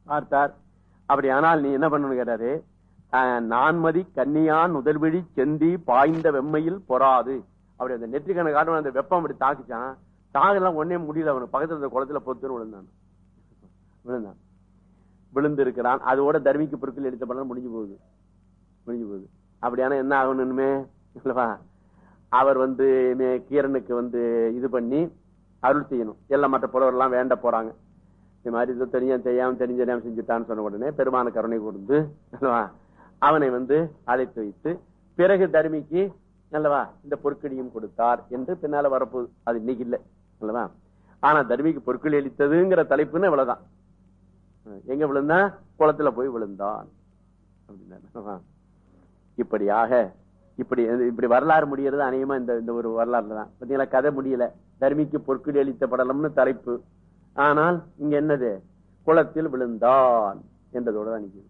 பார்த்தார் அப்படி ஆனால் நீ என்ன பண்ணணும் கேட்டாரு ஆஹ், நான்மதி கன்னியான் முதல்விழி செந்தி பாய்ந்த வெம்மையில் பொறாது அப்படி அந்த நெற்றிக்கணை காட்டும் அந்த வெப்பம் அப்படி தாக்குச்சான் தாகெல்லாம் ஒன்னே முடியல அவனுக்கு பக்கத்துல இருந்த குளத்துல பொத்துன்னு விழுந்தான் விழுந்தான் விழுந்து இருக்கிறான் அதோட தர்மிக்கு பொருட்கள் எடுத்த படம் முடிஞ்சு போகுது முடிஞ்சு போகுது அப்படியானா என்ன ஆகணுமே இல்லவா அவர் வந்து மே- கீரனுக்கு வந்து இது பண்ணி அருள் செய்யணும் எல்லாம் மற்ற புலவர்லாம் வேண்ட போறாங்க இந்த மாதிரி இது தெரிஞ்ச தெரியாம தெரிஞ்ச தெரியாம செஞ்சுட்டான்னு சொன்ன உடனே பெருமான கருணை கூர்ந்து அல்லவா அவனை வந்து அழைத்து வைத்து பிறகு தர்மிக்கு அல்லவா இந்த பொற்கடியும் கொடுத்தார் என்று பின்னால வரப்போகுது அது இன்னைக்கு இல்லை அல்லவா ஆனா தர்மிக்கு பொற்களி அளித்ததுங்கிற தலைப்புன்னு இவ்வளவுதான் எங்க விழுந்தா குளத்துல போய் விழுந்தான் அப்படின்னா இப்படியாக இப்படி இப்படி வரலாறு முடியறது அநேகமா இந்த இந்த ஒரு வரலாறுல தான் பாத்தீங்களா கதை முடியல தர்மிக்கு பொற்குடி அளித்த படலம்னு தலைப்பு ஆனால் இங்க என்னது குளத்தில் விழுந்தான் என்றதோட தான் நிக்குது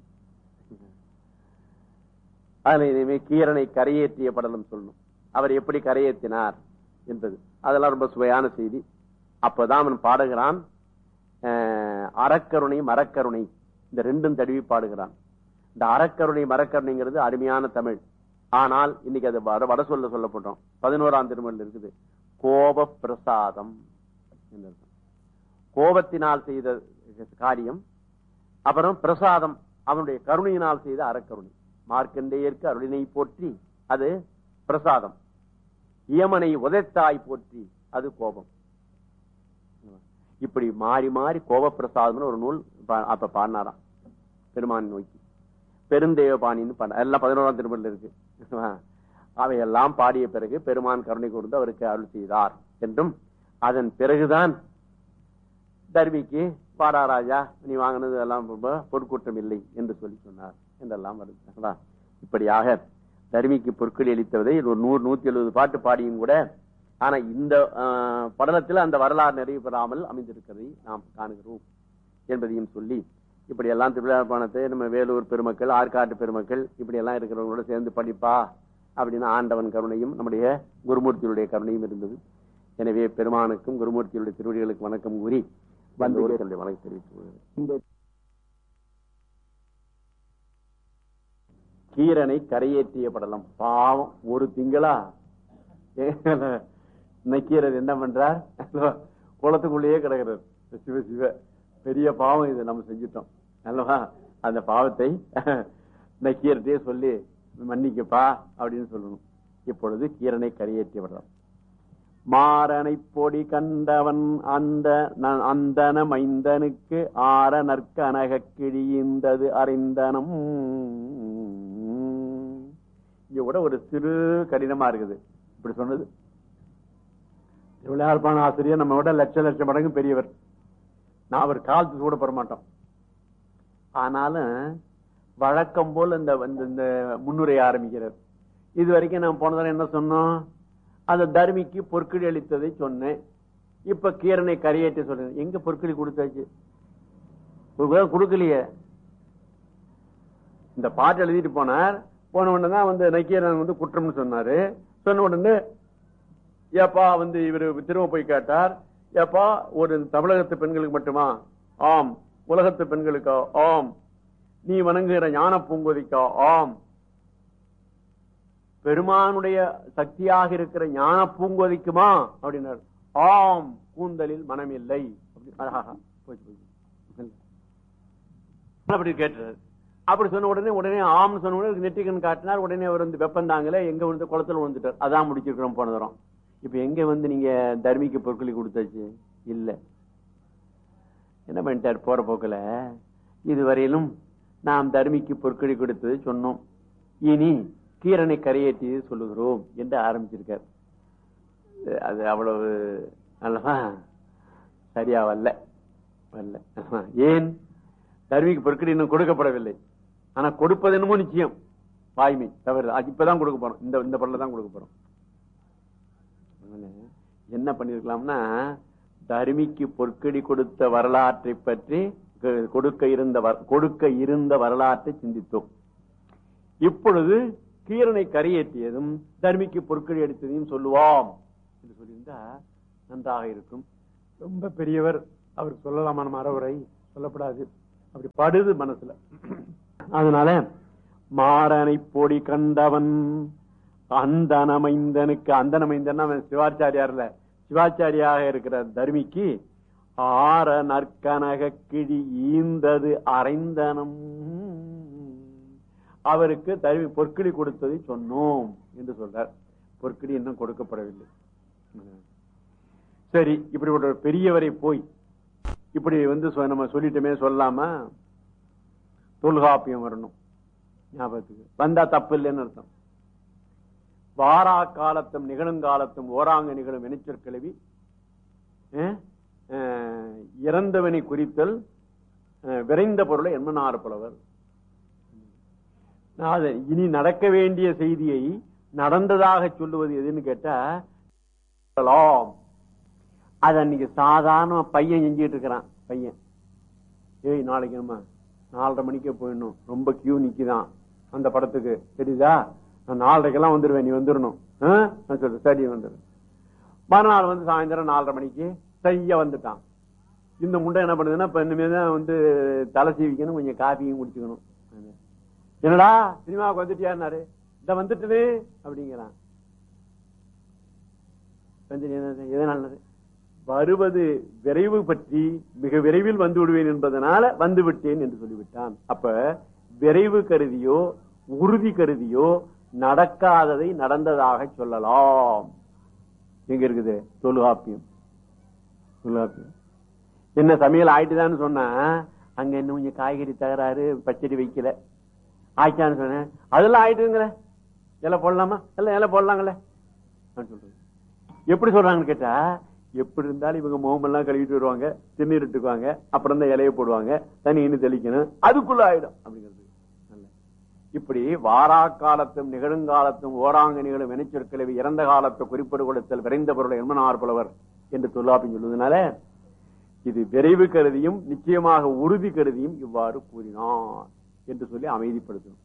அதுல இனிமே கீரனை கரையேற்றிய படலம் சொல்லணும் அவர் எப்படி கரையேற்றினார் என்பது அதெல்லாம் ரொம்ப சுவையான செய்தி அப்பதான் அவன் பாடுகிறான் அஹ், அறக்கருணை மரக்கருணை இந்த ரெண்டும் தடவி பாடுகிறான் இந்த அறக்கருணை மரக்கருணைங்கிறது அருமையான தமிழ் ஆனால் இன்னைக்கு அது வட வட சொல்ல சொல்லப்பட்டோம் பதினோராம் திருமணம் இருக்குது கோப பிரசாதம் என்று அர்த்தம். கோபத்தினால் செய்த காரியம் அப்புறம் பிரசாதம் அவனுடைய கருணையினால் செய்த அறக்கருணை மார்க்கண்டேயருக்கு அருளினை போற்றி அது பிரசாதம் இயமனை உதைத்தாய் போற்றி அது கோபம் இப்படி மாறி மாறி கோப பிரசாதம்னு ஒரு நூல் பா- அப்ப பாடினாராம் பெருமான் நோக்கி பெருந்தேவ பாணின்னு பாட எல்லாம் பதினோராம் திருமணம் இருக்கு அவையெல்லாம் பாடிய பிறகு பெருமான் கருணை கூர்ந்து அவருக்கு அருள் செய்தார் என்றும் அதன் பிறகுதான் தர்மிக்கு பாடாராஜா நீ வாங்கினது எல்லாம் ரொம்ப பொற்குற்றம் இல்லை என்று சொல்லி சொன்னார் என்றெல்லாம் வருது அதான். இப்படியாக தர்மிக்கு பொற்களி அளித்ததை ஒரு நூறு நூத்தி எழுபது பாட்டு பாடியும் கூட ஆனா இந்த ஆஹ், படலத்தில் அந்த வரலாறு நிறைவு பெறாமல் அமைந்திருக்கிறதை நாம் காணுகிறோம் என்பதையும் சொல்லி இப்படி எல்லாம் திருவிழாப்பானத்தை நம்ம வேலூர் பெருமக்கள் ஆற்காட்டு பெருமக்கள் இப்படி எல்லாம் இருக்கிறவங்களோட சேர்ந்து படிப்பா அப்படின்னு ஆண்டவன் கருணையும் நம்முடைய குருமூர்த்தியுடைய கருணையும் இருந்தது எனவே பெருமானுக்கும் குருமூர்த்தியுடைய திருவடிகளுக்கு வணக்கம் கூறி வந்து தன்னுடைய வணக்கம் தெரிவித்துக் கொள்கிறேன். இந்த கீரனை கரையேற்றிய படலம் பாவம் ஒரு திங்களா நக்கீரர் என்ன பண்றார் குளத்துக்குள்ளேயே கிடக்கிறார் சிவ சிவ பெரிய பாவம் இது நம்ம செஞ்சிட்டோம் அல்லவா அந்த பாவத்தை நக்கீரத்தையே சொல்லி மன்னிக்கப்பா அப்படின்னு சொல்லணும் இப்பொழுது கீரனை கரையேற்றிய படலம் மாறனை பொடி கண்டவன் அந்த ந- அந்தன மைந்தனுக்கு ஆற நற்கனக கிழிந்தது அறிந்தனம் இங்க கூட ஒரு சிறு கடினமா இருக்குது இப்படி சொன்னது திருவிழாப்பான ஆசிரியர் நம்ம விட லட்ச லட்சம் மடங்கு பெரியவர் நான் அவர் காலத்துக்கு கூட பெற மாட்டோம் ஆனாலும் வழக்கம் போல் இந்த இந்த- இந்த முன்னுரை ஆரம்பிக்கிறார் இது வரைக்கும் நான் போன தடவை என்ன சொன்னோம் அந்த தர்மிக்கு பொற்கிழி அளித்ததை சொன்னேன் இப்ப கீரனை கரையேற்றி சொல்றேன் எங்க பொற்கிழி கொடுத்தாச்சு ஒரு தடவை கொடுக்கலையே இந்த பாட்டு எழுதிட்டு போனார் போன உடனே தான் வந்து நக்கீரன் வந்து குற்றம்னு சொன்னாரு சொன்ன உடனே ஏப்பா வந்து இவரு திரும்ப போய் கேட்டார் ஏப்பா ஒரு தமிழகத்து பெண்களுக்கு மட்டுமா ஆம் உலகத்து பெண்களுக்கா ஆம் நீ வணங்குகிற ஞான பூங்கொதிக்கா ஆம் பெருமானுடைய சக்தியாக இருக்கிற ஞான பூங்கொதிக்குமா அப்படின்னார் ஆம் கூந்தலில் மனம் இல்லை அப்படி- ஆஹா, போச்சு, போச்சு. அப்படி கேட்டார் அப்படி சொன்ன உடனே உடனே ஆம்னு சொன்ன உடனே நெற்றிக்கன் காட்டினார் உடனே அவர் வந்து வெப்பந்தாங்கல எங்க வந்து குளத்துல விழுந்துட்டார் அதான் முடிச்சிருக்கிறோம் போன தரம் இப்ப எங்க வந்து நீங்க தர்மிக்கு பொருட்களை கொடுத்தாச்சு இல்ல என்ன பண்ணிட்டார் போற போக்குல இதுவரையிலும் நாம் தர்மிக்கு பொற்கொழி கொடுத்தது சொன்னோம் இனி கீரனை கரையேற்றி சொல்லுகிறோம் என்று ஆரம்பிச்சிருக்கார் அது அவ்வளவு அல்லவா சரியா வரல வரல ஏன் தர்மிக்கு பொற்கொழி இன்னும் கொடுக்கப்படவில்லை ஆனா கொடுப்பது என்னமோ நிச்சயம் வாய்மை தவறு அது இப்பதான் கொடுக்க போறோம் இந்த இந்த படல தான் கொடுக்க போறோம் அதனால என்ன பண்ணிருக்கலாம்னா தருமிக்கு பொற்கடி கொடுத்த வரலாற்றை பற்றி கொ- கொடுக்க இருந்த வர- கொடுக்க இருந்த வரலாற்றை சிந்தித்தோம் இப்பொழுது கீரனை கரையேற்றியதும் தர்மிக்கு பொற்கடி அடித்ததையும் சொல்லுவோம் என்று சொல்லியிருந்தா நன்றாக இருக்கும் ரொம்ப பெரியவர் அவர் சொல்லலாமா நம்ம அறவுரை சொல்லப்படாது அப்படி படுது மனசுல அதனால மாறனை பொடி கண்டவன் அந்தனமைந்தனுக்கு அந்தனமைந்தன் அவன் சிவாச்சாரியார்ல சிவாச்சாரியாக இருக்கிற தர்மிக்கு ஆற நற்கனக கிழி ஈந்தது அரைந்தனம் அவருக்கு தருவி பொற்கிளி கொடுத்ததை சொன்னோம் என்று சொல்றார் பொற்கிளி இன்னும் கொடுக்கப்படவில்லை சரி இப்படி ஒரு பெரியவரை போய் இப்படி வந்து சொ- நம்ம சொல்லிட்டோமே சொல்லாம தொல்காப்பியம் வரணும் ஞாபகத்துக்கு வந்தா தப்பு இல்லைன்னு அர்த்தம் வாரா காலத்தும் நிகழுங்காலத்தும் ஓராங்க நிகழும் வினைச்சொற்கிழவி அஹ், அஹ், இறந்தவனை குறித்தல் அஹ், விரைந்த பொருளை என்மனார் புலவர் நான் அதை இனி நடக்க வேண்டிய செய்தியை நடந்ததாக சொல்லுவது எதுன்னு கேட்டா சொல்லலாம். அது அன்னைக்கு சாதாரண பையன் செஞ்சுட்டு இருக்கிறான் பையன் ஏய் நாளைக்கு நம்ம நாலரை மணிக்கே போயிடணும் ரொம்ப கியூ நிக்குதான் அந்த படத்துக்கு தெரியுதா நான் நாலரைக்கெல்லாம் வந்துருவேன் நீ வந்துடணும் ஆ? நான் சொல்றேன் சரி வந்துடு மறுநாள் வந்து சாயந்தரம் நாலரை மணிக்கு சரியா வந்துட்டான் இந்த முண்டை என்ன பண்ணுதுன்னா இப்ப இனிமே தான் வந்து தலை சீவிக்கணும் கொஞ்சம் காஃபியும் குடிச்சுக்கணும் என்னடா சினிமாவுக்கு வந்துட்டியாருனாரு இந்த வந்துட்டு அப்படிங்கிறான் வந்து என்னது? எதனாலது வருவது விரைவு பற்றி மிக விரைவில் வந்து விடுவேன் என்பதனால வந்து விட்டேன் என்று சொல்லிவிட்டான் அப்ப விரைவு கருதியோ உறுதி கருதியோ நடக்காததை நடந்ததாக சொல்லலாம் எங்க இருக்குது தொல்காப்பியம் தொல்காப்பியம் என்ன சமையல் ஆயிட்டுதான்னு சொன்னா அங்க இன்னும் கொஞ்சம் காய்கறி தகராறு பச்சடி வைக்கல ஆயிட்டான்னு சொன்னேன் அதெல்லாம் ஆயிட்டுங்கிற இலை போடலாமா எல்லாம் இலை போடலாங்களே நான் சொல்றது எப்படி சொல்றாங்கன்னு கேட்டா எப்படி இருந்தாலும் இவங்க முகமெல்லாம் கழுவிட்டு வருவாங்க திருநீர் இட்டுக்குவாங்க அப்புறம் தான் இலைய போடுவாங்க தண்ணி இன்னும் தெளிக்கணும் அதுக்குள்ள ஆயிடும் அப்படிங்கிறது நல்ல. இப்படி வாரா காலத்தும் நிகழுங்காலத்தும் ஓராங்க நிகழும் வினைச்சொற்களை இறந்த காலத்தை குறிப்பிடு கொடுத்தல் விரைந்த பொருளை என்மனார் புலவர் என்று தொல்லாப்பின்னு சொல்வதனால இது விரைவு கருதியும் நிச்சயமாக உறுதி கருதியும் இவ்வாறு கூறினார் என்று சொல்லி அமைதிப்படுத்தணும்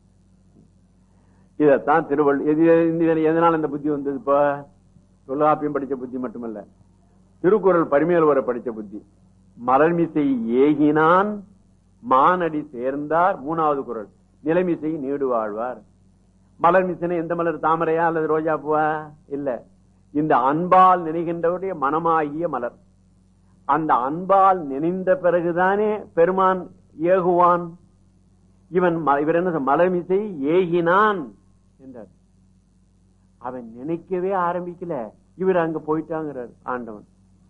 இதத்தான் திருவள்ளு எது- இது- எதனால இந்த புத்தி வந்தது இப்ப தொல்காப்பியம் படிச்ச புத்தி மட்டுமல்ல திருக்குறள் பரிமேல்வரை படிச்ச புத்தி மலர்மிசை ஏகினான் மானடி சேர்ந்தார் மூணாவது குறள் நிலைமிசை நீடு வாழ்வார் மலர்மிசனை எந்த மலர் தாமரையா அல்லது ரோஜா பூவா இல்ல இந்த அன்பால் நினைகின்றவருடைய மனமாகிய மலர் அந்த அன்பால் நினைந்த பிறகுதானே பெருமான் ஏகுவான் இவன் ம- இவர் என்ன சொல்~ மலர்மிசை ஏகினான் என்றார் அவன் நினைக்கவே ஆரம்பிக்கல இவர் அங்க போயிட்டாங்கிறார் ஆண்டவன்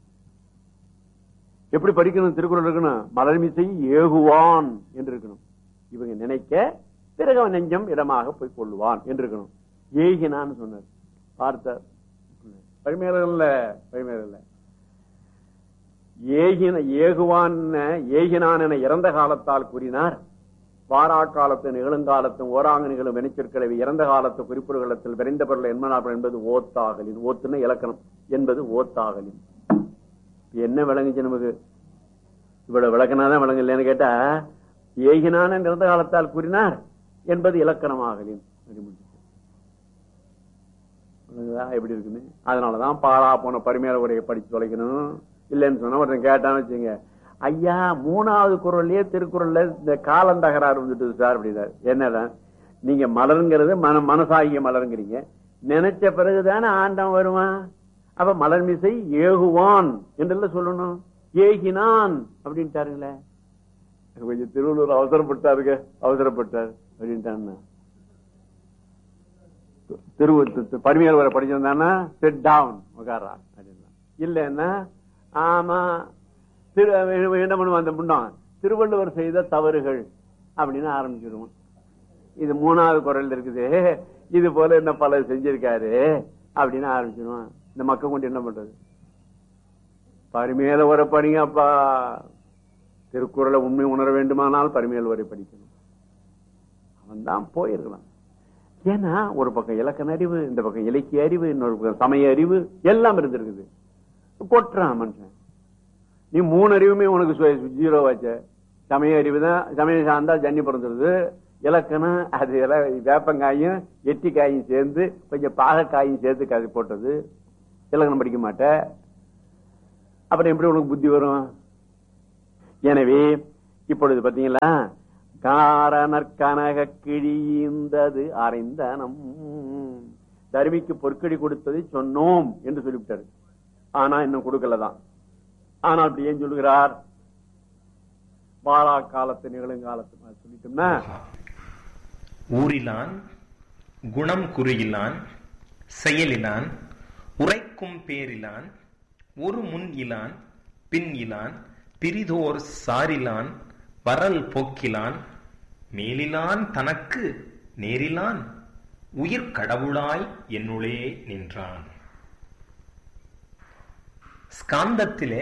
எப்படி படிக்கணும் திருக்குறள் இருக்கணும் மலர்மிசை ஏகுவான் என்று இருக்கணும் இவங்க நினைக்க பிறகு அவன் நெஞ்சம் இடமாக போய் கொள்ளுவான் என்று இருக்கணும் ஏகினான்னு சொன்னார் பார்த்தார் பரிமையில பரிமையில ஏகின ஏகுவான் ஏகினான் என இறந்த காலத்தால் கூறினார் வாரா காலத்து நிகழுங்காலத்தும் ஓராங்க நிகழும் வினைச்சொற்களை இறந்த காலத்து குறிப்புகளத்தில் விரைந்த பொருள் என்மனாப்பல் என்பது ஓத்தாகலின் ஓத்துன இலக்கணம் என்பது ஓத்தாகலின் என்ன விளங்குச்சு நமக்கு இவ்வளவு விளக்கினாதான் விளங்கு இல்லைன்னு கேட்டா ஏகினான நிறந்த காலத்தால் கூறினார் என்பது இலக்கணமாகலின் அப்படி முடிஞ்சுச்சு. விளங்குதா? எப்படி இருக்குன்னு அதனாலதான் பாரா போன பரிமையாள உரையை படிச்சு தொலைக்கணும் இல்லைன்னு சொன்னா ஒருத்தன் கேட்டான்னு வச்சுங்க ஐயா மூணாவது குரல்லயே திருக்குறள்ல இந்த காலந்தகராறு வந்துட்டு சார் அப்படின்னாரு என்னடா நீங்க மலருங்கிறது மன மனசாகிய மலருங்கிறீங்க நினைச்ச பிறகுதானே ஆண்டம் வருவான் அப்ப மலர்மிசை ஏகுவான் என்றெல்லாம் சொல்லணும் ஏகினான் அப்படின்ட்டாருங்களே கொஞ்சம் திருவள்ளூர் அவசரப்பட்டாருங்க அவசரப்பட்டார் அப்படின்ட்டான்னா திரு பரிமையால் வர படிச்சிருந்தானா செட் டவுன் உட்காரா அப்படின்னா இல்லைன்னா ஆமா திரு என்ன பண்ணுவான் அந்த முன்னம் திருவள்ளுவர் செய்த தவறுகள் அப்படின்னு ஆரம்பிச்சிருவோம் இது மூணாவது குரல் இருக்குது இது போல என்ன பல செஞ்சிருக்காரு அப்படின்னு ஆரம்பிச்சிருவான் இந்த மக்கள் கொண்டு என்ன பண்றது பரிமையில வர படிங்க அப்பா திருக்குறளை உண்மை உணர வேண்டுமானால் பரிமையில் வரை படிக்கணும் அவன் தான் போயிருக்கலாம் ஏன்னா ஒரு பக்கம் இலக்கண அறிவு இந்த பக்கம் இலக்கிய அறிவு இன்னொரு பக்கம் சமய அறிவு எல்லாம் இருந்திருக்குது கொட்டுறான் மனுஷன் நீ மூணு அறிவுமே உனக்கு சு- ஜீரோ வச்ச சமய அறிவு தான் சமயம் சார்ந்தா ஜன்னி பிறந்துருது இலக்கணம் அது எல்லாம் வேப்பங்காயும் எட்டிக்காயும் சேர்ந்து கொஞ்சம் பாகக்காயும் சேர்த்து கதை போட்டது இலக்கணம் படிக்க மாட்ட அப்புறம் எப்படி உனக்கு புத்தி வரும் எனவே இப்பொழுது பாத்தீங்களா காரணர் கனக கிழிந்தது அறிந்தனம் தருமிக்கு பொற்கடி கொடுத்ததை சொன்னோம் என்று சொல்லிவிட்டாரு ஆனா இன்னும் கொடுக்கலதான் ஆனா அப்படி ஏன் சொல்லுகிறார் வாழா காலத்து நிகழுங்காலத்து சொல்லிட்டோம்னா ஊரிலான் குணம் குறியிலான் செயலிலான் உரைக்கும் பேரிலான் ஒரு முன் இலான் பின் இலான் பிரிதோர் சாரிலான் வரல் போக்கிலான் மேலிலான் தனக்கு நேரிலான் உயிர் கடவுளாய் என்னுளே நின்றான் ஸ்காந்தத்திலே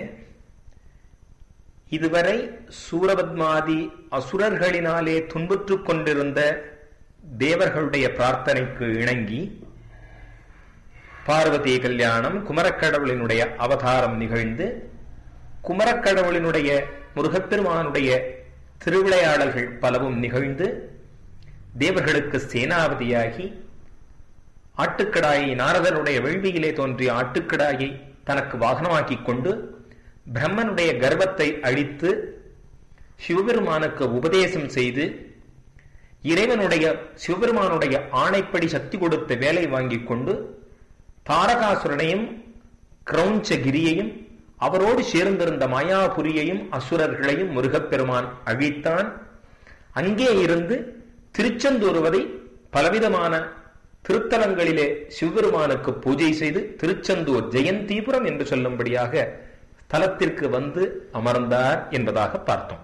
இதுவரை சூரபத்மாதி அசுரர்களினாலே துன்புற்றுக் கொண்டிருந்த தேவர்களுடைய பிரார்த்தனைக்கு இணங்கி பார்வதி கல்யாணம் குமரக்கடவுளினுடைய அவதாரம் நிகழ்ந்து குமரக்கடவுளினுடைய முருகப்பெருமானுடைய திருவிளையாடல்கள் பலவும் நிகழ்ந்து தேவர்களுக்கு சேனாவதியாகி ஆட்டுக்கடாயை நாரதனுடைய வேள்வியிலே தோன்றிய ஆட்டுக்கடாயை தனக்கு வாகனமாக்கிக் கொண்டு பிரம்மனுடைய கர்வத்தை அழித்து சிவபெருமானுக்கு உபதேசம் செய்து இறைவனுடைய சிவபெருமானுடைய ஆணைப்படி சக்தி கொடுத்த வேலை வாங்கிக் கொண்டு தாரகாசுரனையும் கிரௌஞ்சகிரியையும் அவரோடு சேர்ந்திருந்த மாயாபுரியையும் அசுரர்களையும் முருகப்பெருமான் அழித்தான் அங்கே இருந்து திருச்செந்தூருவதை பலவிதமான திருத்தலங்களிலே சிவபெருமானுக்கு பூஜை செய்து திருச்செந்தூர் ஜெயந்தீபுரம் என்று சொல்லும்படியாக தலத்திற்கு வந்து அமர்ந்தார் என்பதாக பார்த்தோம்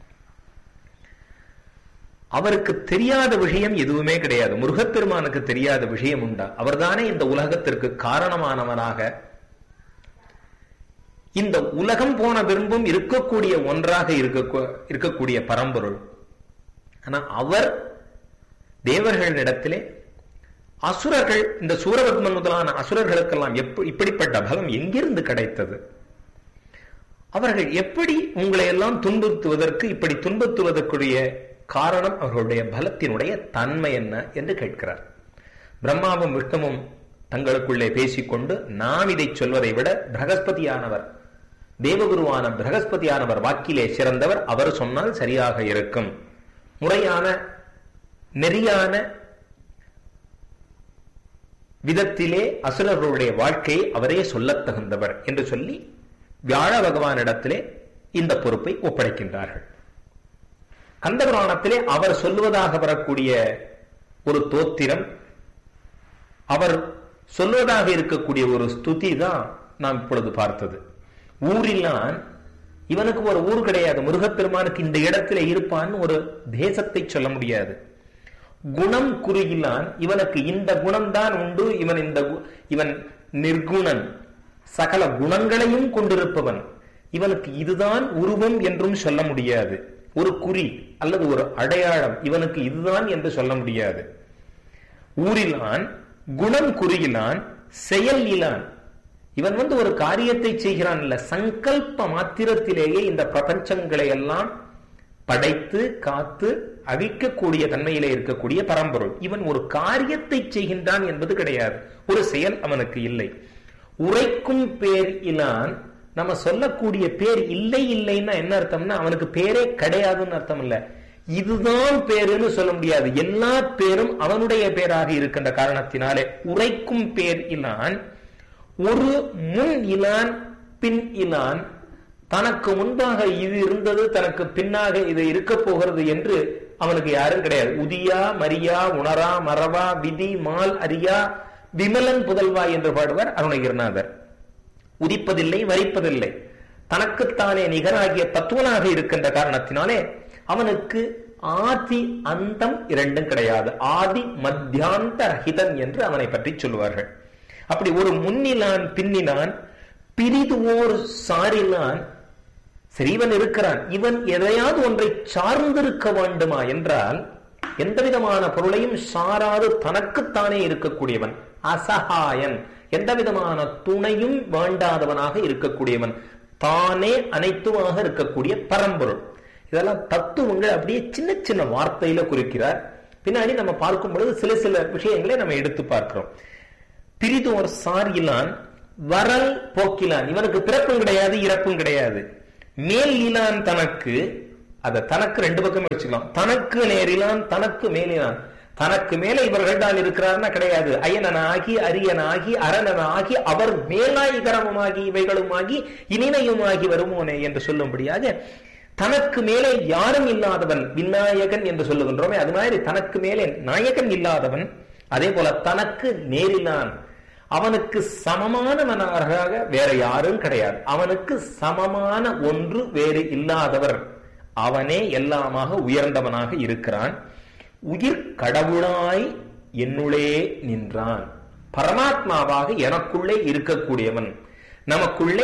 அவருக்கு தெரியாத விஷயம் எதுவுமே கிடையாது முருகப்பெருமானுக்கு தெரியாத விஷயம் உண்டா அவர்தானே இந்த உலகத்திற்கு காரணமானவனாக இந்த உலகம் போன விரும்பும் இருக்கக்கூடிய ஒன்றாக இருக்க இருக்கக்கூடிய பரம்பொருள் ஆனா அவர் தேவர்களிடத்திலே அசுரர்கள் இந்த சூரபத்மன் முதலான அசுரர்களுக்கெல்லாம் இப்படிப்பட்ட பலம் எங்கிருந்து கிடைத்தது அவர்கள் எப்படி உங்களை எல்லாம் துன்புறுத்துவதற்கு இப்படி துன்புறுத்துவதற்குரிய காரணம் அவர்களுடைய பலத்தினுடைய தன்மை என்ன என்று கேட்கிறார் பிரம்மாவும் விஷ்ணுவும் தங்களுக்குள்ளே பேசிக்கொண்டு நாம் இதை சொல்வதை விட பிரகஸ்பதியானவர் தேவகுருவான பிரகஸ்பதியானவர் வாக்கிலே சிறந்தவர் அவர் சொன்னால் சரியாக இருக்கும் முறையான நெறியான விதத்திலே அசுரர்களுடைய வாழ்க்கையை அவரே சொல்லத் தகுந்தவர் என்று சொல்லி வியாழ பகவானிடத்திலே இந்த பொறுப்பை ஒப்படைக்கின்றார்கள் கந்த புராணத்திலே அவர் சொல்லுவதாக வரக்கூடிய ஒரு தோத்திரம் அவர் சொல்வதாக இருக்கக்கூடிய ஒரு ஸ்துதி தான் நாம் இப்பொழுது பார்த்தது ஊரிலான் இவனுக்கு ஒரு ஊர் கிடையாது முருகப்பெருமானுக்கு இந்த இடத்துல இருப்பான்னு ஒரு தேசத்தை சொல்ல முடியாது குணம் குறியிலான் இவனுக்கு இந்த குணம்தான் உண்டு இவன் இந்த இவன் நிர்குணன் சகல குணங்களையும் கொண்டிருப்பவன் இவனுக்கு இதுதான் உருவம் என்றும் சொல்ல முடியாது ஒரு குறி அல்லது ஒரு அடையாளம் இவனுக்கு இதுதான் என்று சொல்ல முடியாது ஊரிலான் குணம் குறியிலான் செயல் இலான் இவன் வந்து ஒரு காரியத்தை செய்கிறான் இல்ல சங்கல்ப மாத்திரத்திலேயே இந்த பிரபஞ்சங்களை எல்லாம் படைத்து காத்து அழிக்கக்கூடிய தன்மையிலே இருக்கக்கூடிய பரம்பொருள் இவன் ஒரு காரியத்தை செய்கின்றான் என்பது கிடையாது ஒரு செயல் அவனுக்கு இல்லை உரைக்கும் பேர் இலான் நம்ம சொல்லக்கூடிய பேர் இல்லை இல்லைன்னா என்ன அர்த்தம்னா அவனுக்கு பேரே கிடையாதுன்னு அர்த்தம் இல்ல இதுதான் பேருன்னு சொல்ல முடியாது எல்லா பேரும் அவனுடைய பேராக இருக்கின்ற காரணத்தினாலே உரைக்கும் பேர் இலான் ஒரு முன் இலான் பின் இலான் தனக்கு முன்பாக இது இருந்தது தனக்கு பின்னாக இது இருக்க போகிறது என்று அவனுக்கு யாரும் கிடையாது உதியா மரியா உணரா மரவா விதி மால் அரியா விமலன் புதல்வா என்று பாடுவார் அருணகிரிநாதர் உதிப்பதில்லை வரிப்பதில்லை தனக்குத்தானே நிகராகிய தத்துவனாக இருக்கின்ற காரணத்தினாலே அவனுக்கு ஆதி அந்தம் இரண்டும் கிடையாது ஆதி மத்தியாந்த ரஹிதன் என்று அவனை பற்றி சொல்லுவார்கள் அப்படி ஒரு முன்னிலான் பின்னிலான் பிரிது ஓர் சாரிலான் சரி இவன் இருக்கிறான் இவன் எதையாவது ஒன்றை சார்ந்திருக்க வேண்டுமா என்றால் எந்த விதமான பொருளையும் சாராது தனக்குத்தானே இருக்கக்கூடியவன் அசகாயன் எந்த விதமான துணையும் வேண்டாதவனாக இருக்கக்கூடியவன் தானே அனைத்துமாக இருக்கக்கூடிய பரம்பொருள் இதெல்லாம் தத்துவங்கள் அப்படியே சின்ன சின்ன வார்த்தையில குறிக்கிறார் பின்னாடி நம்ம பார்க்கும் பொழுது சில சில விஷயங்களை நம்ம எடுத்து பார்க்கிறோம் பிரிதோர் சாரிலான் வரல் போக்கிலான் இவனுக்கு பிறப்பும் கிடையாது இறப்பும் கிடையாது மேல் இலான் தனக்கு அத தனக்கு ரெண்டு பக்கம் வச்சுக்கலாம் தனக்கு நேரிலான் தனக்கு மேலினான் தனக்கு மேலே இவர்கள் தான் இருக்கிறார்னா கிடையாது அயனனாகி அரியனாகி அரணனாகி அவர் மேலாயிகரமுமாகி இவைகளுமாகி இனிமையுமாகி வருமோனே என்று சொல்லும்படியாக தனக்கு மேலே யாரும் இல்லாதவன் விநாயகன் என்று சொல்லுகின்றோமே அது மாதிரி தனக்கு மேலே நாயகன் இல்லாதவன் அதே போல தனக்கு நேரிலான் அவனுக்கு சமமானவனாக வேற யாரும் கிடையாது அவனுக்கு சமமான ஒன்று வேறு இல்லாதவர் அவனே எல்லாமாக உயர்ந்தவனாக இருக்கிறான் உயிர் கடவுளாய் என்னுள்ளே நின்றான் பரமாத்மாவாக எனக்குள்ளே இருக்கக்கூடியவன் நமக்குள்ளே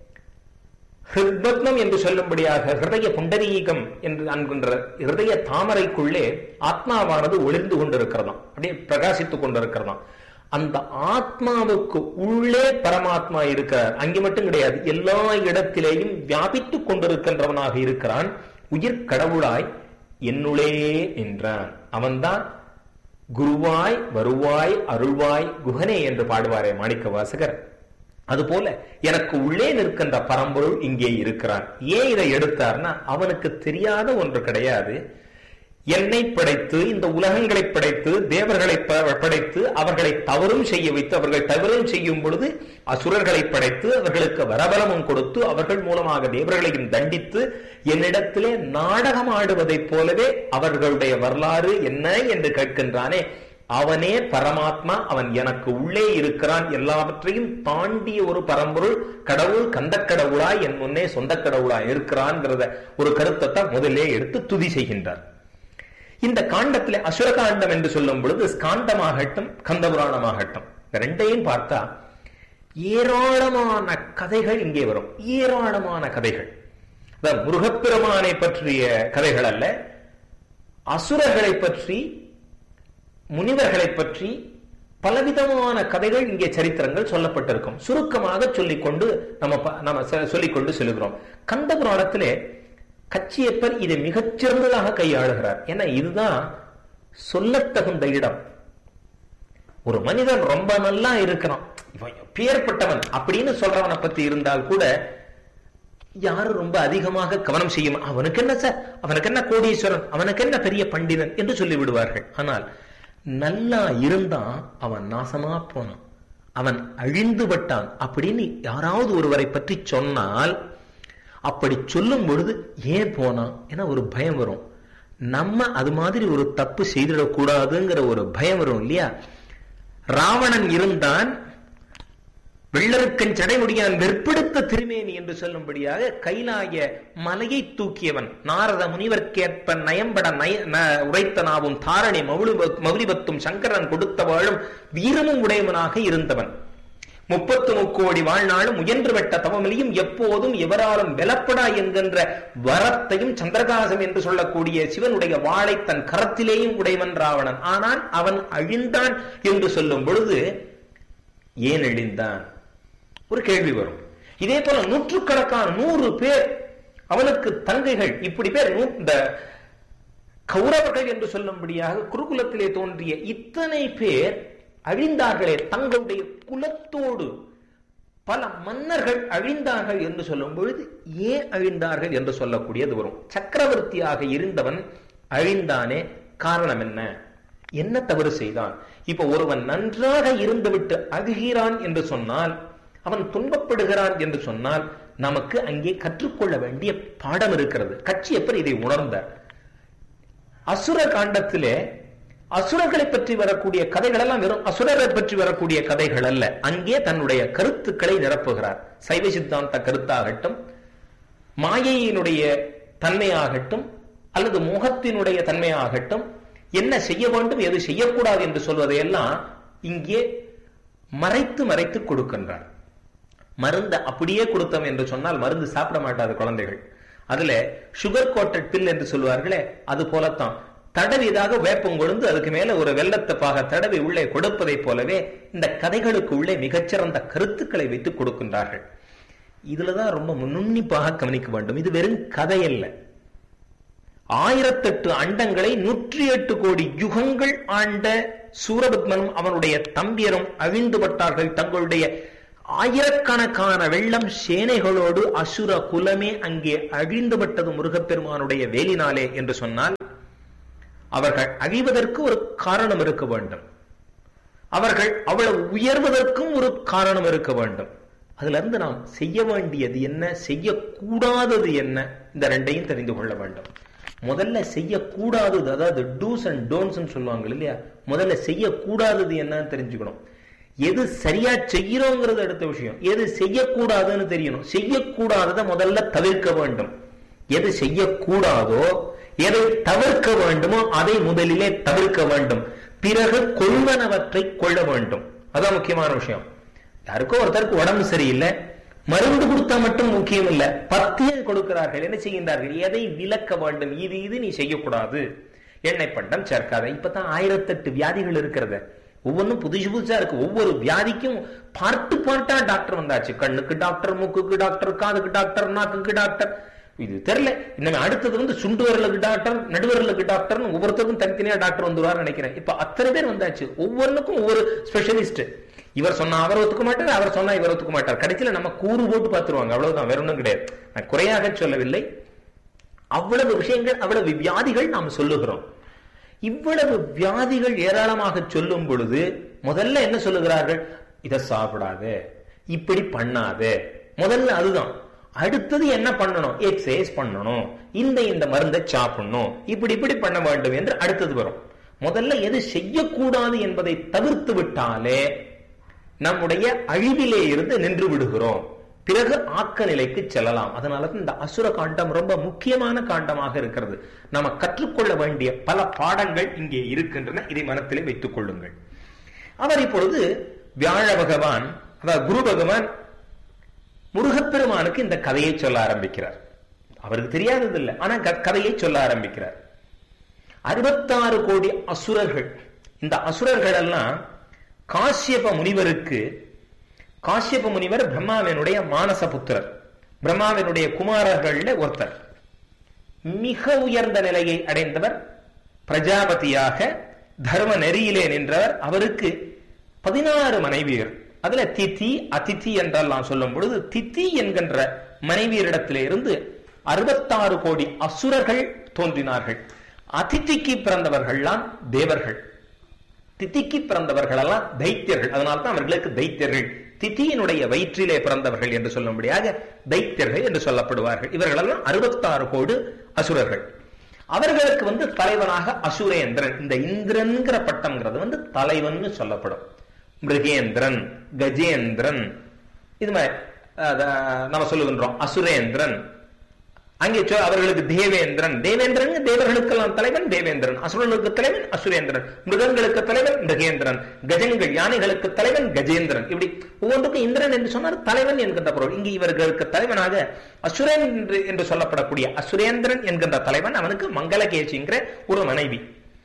ஹிருத்பத்மம் என்று சொல்லும்படியாக ஹிருதய புண்டரீகம் என்று அன்கின்ற ஹிருதய தாமரைக்குள்ளே ஆத்மாவானது ஒளிர்ந்து கொண்டிருக்கிறதாம் அப்படியே பிரகாசித்துக் கொண்டிருக்கிறதாம் அந்த ஆத்மாவுக்கு உள்ளே பரமாத்மா இருக்கிறார் அங்கே மட்டும் கிடையாது எல்லா இடத்திலேயும் வியாபித்துக் கொண்டிருக்கின்றவனாக இருக்கிறான் உயிர் கடவுளாய் என்னுளே நின்றான் அவன்தான் குருவாய் வருவாய் அருள்வாய் குகனே என்று பாடுவாரே மாணிக்க வாசகர் அதுபோல எனக்கு உள்ளே நிற்கின்ற பரம்பொருள் இங்கே இருக்கிறான் ஏன் இதை எடுத்தார்னா அவனுக்கு தெரியாத ஒன்று கிடையாது என்னை படைத்து இந்த உலகங்களை படைத்து தேவர்களை படைத்து அவர்களை தவறும் செய்ய வைத்து அவர்கள் தவறும் செய்யும் பொழுது அசுரர்களை படைத்து அவர்களுக்கு வரபலமும் கொடுத்து அவர்கள் மூலமாக தேவர்களையும் தண்டித்து என்னிடத்திலே நாடகம் ஆடுவதைப் போலவே அவர்களுடைய வரலாறு என்ன என்று கேட்கின்றானே அவனே பரமாத்மா அவன் எனக்கு உள்ளே இருக்கிறான் எல்லாவற்றையும் தாண்டிய ஒரு பரம்பொருள் கடவுள் கந்த கடவுளாய் என் முன்னே சொந்த கடவுளாய் இருக்கிறான்ங்கிறத ஒரு கருத்தை தான் முதலே எடுத்து துதி செய்கின்றார் இந்த காண்டத்தில் அசுர காண்டம் என்று சொல்லும் பொழுது ஸ்காண்டமாகட்டும் கந்தபுராணமாகட்டும் இந்த ரெண்டையும் பார்த்தா ஏராளமான கதைகள் இங்கே வரும் ஏராளமான கதைகள் முருகப்பெருமானை பற்றிய கதைகள் அல்ல அசுரர்களை பற்றி முனிவர்களை பற்றி பலவிதமான கதைகள் இங்கே சரித்திரங்கள் சொல்லப்பட்டிருக்கும் சுருக்கமாக சொல்லிக்கொண்டு நம்ம நம்ம சொல்லிக்கொண்டு செல்கிறோம் கந்த புராணத்திலே கச்சியப்பர் இதை மிகச்சிறந்ததாக கையாளுகிறார் ஏன்னா இதுதான் சொல்லத்தகுந்த இடம் ஒரு மனிதன் ரொம்ப நல்லா இருக்கிறான் இவன் பேர்பட்டவன் அப்படின்னு சொல்றவனை பத்தி இருந்தால் கூட யாரும் ரொம்ப அதிகமாக கவனம் செய்யும் அவனுக்கு என்ன சார் அவனுக்கு என்ன கோடீஸ்வரன் அவனுக்கு என்ன பெரிய பண்டிதன் என்று சொல்லி விடுவார்கள் ஆனால் நல்லா இருந்தான் அவன் நாசமா போனான் அவன் அழிந்து விட்டான் அப்படின்னு யாராவது ஒருவரை பற்றி சொன்னால் அப்படி சொல்லும் பொழுது ஏன் போனான் என ஒரு பயம் வரும் நம்ம அது மாதிரி ஒரு தப்பு செய்திடக்கூடாதுங்கிற ஒரு பயம் வரும் இல்லையா ராவணன் இருந்தான் வெள்ளருக்கன் சடைமுடியான் வெற்பெடுத்த திருமேனி என்று சொல்லும்படியாக கைலாய மலையை தூக்கியவன் நாரத முனிவர்க்கேற்ப நயம்பட நய உரைத்த நாவும் தாரணி மௌலி மௌலிபத்தும் சங்கரன் கொடுத்த வாழும் வீரமும் உடையவனாக இருந்தவன் முப்பத்து முக்கோடி வாழ்நாளும் முயன்று வெட்ட தவமிலையும் எப்போதும் எவராலும் வெலப்படா என்கின்ற வரத்தையும் சந்திரகாசம் என்று சொல்லக்கூடிய சிவனுடைய வாளை தன் கரத்திலேயும் உடையவன் ராவணன் ஆனால் அவன் அழிந்தான் என்று சொல்லும் பொழுது ஏன் அழிந்தான் ஒரு கேள்வி வரும் இதே போல நூற்றுக்கணக்கான நூறு பேர் அவனுக்கு தங்கைகள் இப்படி பேர் இந்த கௌரவர்கள் என்று சொல்லும்படியாக குருகுலத்திலே தோன்றிய இத்தனை பேர் அழிந்தார்களே தங்களுடைய குலத்தோடு பல மன்னர்கள் அழிந்தார்கள் என்று சொல்லும் பொழுது ஏன் அழிந்தார்கள் என்று சொல்லக்கூடியது வரும் சக்கரவர்த்தியாக இருந்தவன் அழிந்தானே காரணம் என்ன என்ன தவறு செய்தான் இப்ப ஒருவன் நன்றாக இருந்துவிட்டு அழுகிறான் என்று சொன்னால் அவன் துன்பப்படுகிறான் என்று சொன்னால் நமக்கு அங்கே கற்றுக்கொள்ள வேண்டிய பாடம் இருக்கிறது கட்சியப்பர் இதை உணர்ந்தார் அசுர காண்டத்திலே அசுரர்களை பற்றி வரக்கூடிய கதைகள் எல்லாம் வெறும் அசுரரை பற்றி வரக்கூடிய கதைகள் அல்ல அங்கே தன்னுடைய கருத்துக்களை நிரப்புகிறார் சைவ சித்தாந்த கருத்தாகட்டும் மாயையினுடைய தன்மையாகட்டும் அல்லது மோகத்தினுடைய தன்மையாகட்டும் என்ன செய்ய வேண்டும் எது செய்யக்கூடாது என்று சொல்வதையெல்லாம் இங்கே மறைத்து மறைத்து கொடுக்கின்றார் மருந்து அப்படியே கொடுத்தோம் என்று சொன்னால் மருந்து சாப்பிட மாட்டாது குழந்தைகள் அதுல சுகர் கோட்டட் பில் என்று சொல்வார்களே அது போலத்தான் தடவிதாக வேப்பம் கொழுந்து அதுக்கு மேல ஒரு வெள்ளத்தை பாக தடவி உள்ளே கொடுப்பதை போலவே இந்த கதைகளுக்கு உள்ளே மிகச்சிறந்த கருத்துக்களை வைத்து கொடுக்கின்றார்கள் இதுலதான் ரொம்ப நுண்ணிப்பாக கவனிக்க வேண்டும் இது வெறும் கதை அல்ல ஆயிரத்தெட்டு அண்டங்களை நூற்றி எட்டு கோடி யுகங்கள் ஆண்ட சூரபத்மனும் அவனுடைய தம்பியரும் அழிந்துபட்டார்கள் தங்களுடைய ஆயிரக்கணக்கான வெள்ளம் சேனைகளோடு அசுர குலமே அங்கே அழிந்துவிட்டது முருகப்பெருமானுடைய வேலினாலே என்று சொன்னால் அவர்கள் அழிவதற்கு ஒரு காரணம் இருக்க வேண்டும் அவர்கள் அவ்வளவு உயர்வதற்கும் ஒரு காரணம் இருக்க வேண்டும் அதுல இருந்து நாம் செய்ய வேண்டியது என்ன செய்யக்கூடாதது என்ன இந்த ரெண்டையும் தெரிந்து கொள்ள வேண்டும் முதல்ல செய்யக்கூடாதது அதாவது டூஸ் அண்ட் டோன்ஸ் சொல்லுவாங்க இல்லையா முதல்ல செய்யக்கூடாதது என்னன்னு தெரிஞ்சுக்கணும் எது சரியா செய்கிறோங்கிறது அடுத்த விஷயம் எது செய்யக்கூடாதுன்னு தெரியணும் செய்யக்கூடாததை முதல்ல தவிர்க்க வேண்டும் எது செய்யக்கூடாதோ எதை தவிர்க்க வேண்டுமோ அதை முதலிலே தவிர்க்க வேண்டும் பிறகு கொள்வனவற்றை கொள்ள வேண்டும் அதான் முக்கியமான விஷயம் யாருக்கோ ஒருத்தருக்கு உடம்பு சரியில்லை மருந்து கொடுத்தா மட்டும் முக்கியம் இல்ல பத்தியம் கொடுக்கிறார்கள் என்ன செய்கின்றார்கள் எதை விலக்க வேண்டும் இது இது நீ செய்யக்கூடாது எண்ணெய் பண்டம் சேர்க்காத இப்பதான் ஆயிரத்தெட்டு வியாதிகள் இருக்கிறது ஒவ்வொன்றும் புதுசு புதுசா இருக்கு ஒவ்வொரு வியாதிக்கும் பார்ட்டு பார்ட்டா டாக்டர் வந்தாச்சு கண்ணுக்கு டாக்டர் மூக்குக்கு டாக்டர் காதுக்கு டாக்டர் நாக்குக்கு டாக்டர் இது தெரியல இன்னும் அடுத்தது வந்து சுண்டு வரலுக்கு டாக்டர் நடுவரலுக்கு டாக்டர் ஒவ்வொருத்தருக்கும் தனித்தனியா டாக்டர் வந்துருவாரு நினைக்கிறேன் இப்ப அத்தனை பேர் வந்தாச்சு ஒவ்வொன்றுக்கும் ஒவ்வொரு ஸ்பெஷலிஸ்ட் இவர் சொன்னா அவர் ஒத்துக்க மாட்டார் அவர் சொன்னா இவர் ஒத்துக்க மாட்டார் கடைசியில நம்ம கூறு போட்டு பார்த்துருவாங்க அவ்வளவுதான் வேற ஒன்றும் கிடையாது நான் குறையாக சொல்லவில்லை அவ்வளவு விஷயங்கள் அவ்வளவு வியாதிகள் நாம் சொல்லுகிறோம் இவ்வளவு வியாதிகள் ஏராளமாக சொல்லும் பொழுது முதல்ல என்ன சொல்லுகிறார்கள் இதை சாப்பிடாத இப்படி பண்ணாத முதல்ல அதுதான் அடுத்தது என்ன பண்ணணும் எக்ஸசைஸ் பண்ணணும் இந்த இந்த மருந்தை சாப்பிடணும் இப்படி இப்படி பண்ண வேண்டும் என்று அடுத்தது வரும் முதல்ல எது செய்யக்கூடாது என்பதை தவிர்த்து விட்டாலே நம்முடைய அழிவிலே இருந்து நின்று விடுகிறோம் பிறகு ஆக்க நிலைக்கு செல்லலாம் அதனால இந்த அசுர காண்டம் ரொம்ப முக்கியமான காண்டமாக இருக்கிறது நாம கற்றுக்கொள்ள வேண்டிய பல பாடங்கள் இங்கே இருக்கின்றன இதை மனத்திலே வைத்துக் கொள்ளுங்கள் அவர் இப்பொழுது வியாழ பகவான் அதாவது குரு பகவான் முருகப்பெருமானுக்கு இந்த கதையை சொல்ல ஆரம்பிக்கிறார் அவருக்கு தெரியாதது இல்லை ஆனா கதையை சொல்ல ஆரம்பிக்கிறார் அறுபத்தாறு கோடி அசுரர்கள் இந்த அசுரர்கள் எல்லாம் காசியப முனிவருக்கு காசியப முனிவர் பிரம்மாவினுடைய மானச புத்திரர் பிரம்மாவினுடைய குமாரர்கள்ல ஒருத்தர் மிக உயர்ந்த நிலையை அடைந்தவர் பிரஜாபதியாக தர்ம நெறியிலே நின்றவர் அவருக்கு பதினாறு மனைவியர் அதுல திதி அதிதி என்றால் நான் சொல்லும் பொழுது திதி என்கின்ற மனைவியரிடத்திலே இருந்து அறுபத்தாறு கோடி அசுரர்கள் தோன்றினார்கள் அதிதிக்கு பிறந்தவர்கள்லாம் தேவர்கள் திதிக்கு பிறந்தவர்கள் எல்லாம் தைத்தியர்கள் அதனால்தான் அவர்களுக்கு தைத்தியர்கள் திதியினுடைய வயிற்றிலே பிறந்தவர்கள் என்று சொல்லும்படியாக தைத்தியர்கள் என்று சொல்லப்படுவார்கள் இவர்கள் எல்லாம் அறுபத்தாறு கோடு அசுரர்கள் அவர்களுக்கு வந்து தலைவனாக அசுரேந்திரன் இந்த இந்திரன்கிற பட்டம்ங்கிறது வந்து தலைவன் சொல்லப்படும் மிருகேந்திரன் கஜேந்திரன் இது மாதிரி நம்ம சொல்லுகின்றோம் அசுரேந்திரன் அங்கே அவர்களுக்கு தேவேந்திரன் தேவேந்திரன் தேவர்களுக்கெல்லாம் தலைவன் தேவேந்திரன் அசுரர்களுக்கு தலைவன் அசுரேந்திரன் மிருகங்களுக்கு தலைவன் மிருகேந்திரன் கஜங்கள் யானைகளுக்கு தலைவன் கஜேந்திரன் இப்படி ஒவ்வொன்றுக்கும் இந்திரன் என்று சொன்னார் தலைவன் என்கின்ற பொருள் இங்கு இவர்களுக்கு தலைவனாக அசுரன் என்று சொல்லப்படக்கூடிய அசுரேந்திரன் என்கின்ற தலைவன் அவனுக்கு மங்களகேசிங்கிற ஒரு மனைவி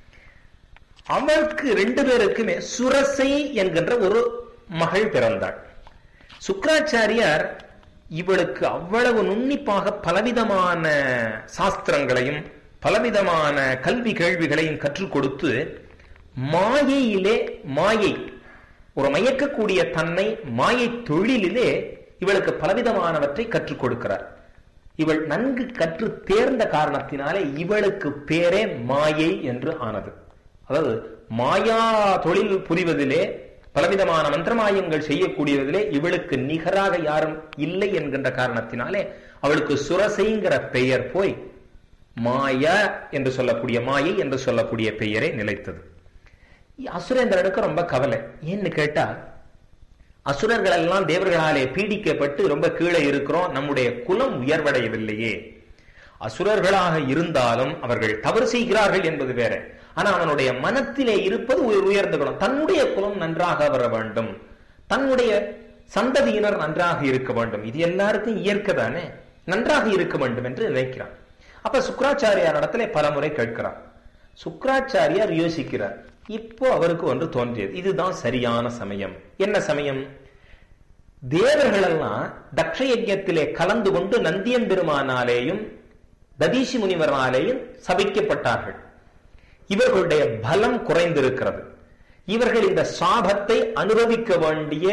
அவருக்கு ரெண்டு பேருக்குமே சுரசை என்கின்ற ஒரு மகள் பிறந்தாள் சுக்கராச்சாரியார் இவளுக்கு அவ்வளவு நுண்ணிப்பாக பலவிதமான சாஸ்திரங்களையும் பலவிதமான கல்வி கேள்விகளையும் கற்றுக் கொடுத்து மாயையிலே மாயை ஒரு மயக்கக்கூடிய தன்னை மாயை தொழிலிலே இவளுக்கு பலவிதமானவற்றை கற்றுக் கொடுக்கிறார் இவள் நன்கு கற்று தேர்ந்த காரணத்தினாலே இவளுக்கு பேரே மாயை என்று ஆனது அதாவது மாயா தொழில் புரிவதிலே பலவிதமான மந்திரமாயங்கள் செய்யக்கூடியதிலே இவளுக்கு நிகராக யாரும் இல்லை என்கின்ற காரணத்தினாலே அவளுக்கு சுரசைங்கிற பெயர் போய் மாயா என்று சொல்லக்கூடிய மாயை என்று சொல்லக்கூடிய பெயரே நிலைத்தது அசுரேந்திரனுக்கு ரொம்ப கவலை ஏன்னு கேட்டா அசுரர்கள் எல்லாம் தேவர்களாலே பீடிக்கப்பட்டு ரொம்ப கீழே இருக்கிறோம் நம்முடைய குலம் உயர்வடையவில்லையே அசுரர்களாக இருந்தாலும் அவர்கள் தவறு செய்கிறார்கள் என்பது வேற ஆனா அவனுடைய மனத்திலே இருப்பது உயர்ந்த குணம் தன்னுடைய குலம் நன்றாக வர வேண்டும் தன்னுடைய சந்ததியினர் நன்றாக இருக்க வேண்டும் இது எல்லாருக்கும் இயற்கை தானே நன்றாக இருக்க வேண்டும் என்று நினைக்கிறான் அப்ப சுக்கராச்சாரியார் இடத்துல பல முறை கேட்கிறார் சுக்கராச்சாரியார் யோசிக்கிறார் இப்போ அவருக்கு ஒன்று தோன்றியது இதுதான் சரியான சமயம் என்ன சமயம் தேவர்கள் எல்லாம் தக்ஷ யஜ்யத்திலே கலந்து கொண்டு நந்தியம் பெருமானாலேயும் ததீசி முனிவராலேயும் சபிக்கப்பட்டார்கள் இவர்களுடைய பலம் குறைந்திருக்கிறது இவர்கள் இந்த சாபத்தை அனுபவிக்க வேண்டிய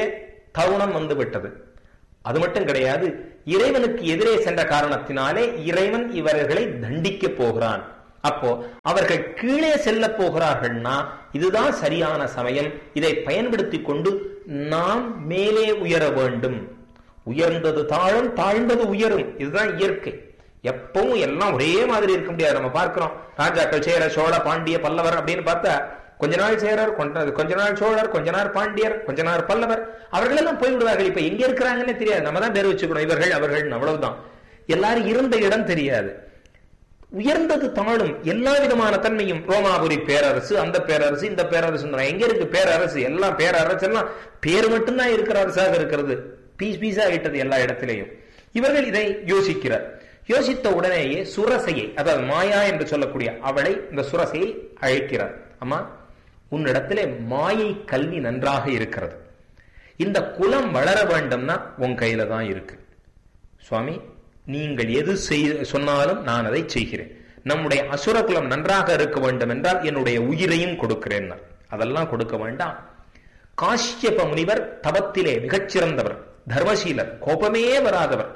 தருணம் வந்து விட்டது அது மட்டும் கிடையாது இறைவனுக்கு எதிரே சென்ற காரணத்தினாலே இறைவன் இவர்களை தண்டிக்க போகிறான் அப்போ அவர்கள் கீழே செல்ல போகிறார்கள்னா இதுதான் சரியான சமயம் இதை பயன்படுத்தி கொண்டு நாம் மேலே உயர வேண்டும் உயர்ந்தது தாழும் தாழ்ந்தது உயரும் இதுதான் இயற்கை எப்பவும் எல்லாம் ஒரே மாதிரி இருக்க முடியாது நம்ம பார்க்கிறோம் ராஜாக்கள் சேர சோழ பாண்டிய பல்லவர் அப்படின்னு பார்த்தா கொஞ்ச நாள் சேரர் கொஞ்ச கொஞ்ச நாள் சோழர் கொஞ்ச நாள் பாண்டியர் கொஞ்ச நாள் பல்லவர் அவர்கள் எல்லாம் போய்விடுவார்கள் இப்ப எங்க இருக்கிறாங்கன்னே தெரியாது நம்ம தான் பேர் வச்சுக்கணும் இவர்கள் அவர்கள் அவ்வளவுதான் எல்லாரும் இருந்த இடம் தெரியாது உயர்ந்தது தாழும் எல்லா விதமான தன்மையும் ரோமாபுரி பேரரசு அந்த பேரரசு இந்த பேரரசு எங்க இருக்கு பேரரசு எல்லாம் பேரரசு எல்லாம் பேர் மட்டும்தான் இருக்கிற அரசாக இருக்கிறது பீஸ் பீஸா ஆயிட்டது எல்லா இடத்திலையும் இவர்கள் இதை யோசிக்கிறார் யோசித்த உடனேயே சுரசையை அதாவது மாயா என்று சொல்லக்கூடிய அவளை இந்த சுரசையை அழைக்கிறார் அம்மா உன்னிடத்திலே மாயை கல்வி நன்றாக இருக்கிறது இந்த குலம் வளர வேண்டும்னா உன் கையில தான் இருக்கு சுவாமி நீங்கள் எது செய் சொன்னாலும் நான் அதை செய்கிறேன் நம்முடைய அசுர குலம் நன்றாக இருக்க வேண்டும் என்றால் என்னுடைய உயிரையும் கொடுக்கிறேன் அதெல்லாம் கொடுக்க வேண்டாம் காஷ்யப முனிவர் தவத்திலே மிகச்சிறந்தவர் தர்மசீலர் கோபமே வராதவர்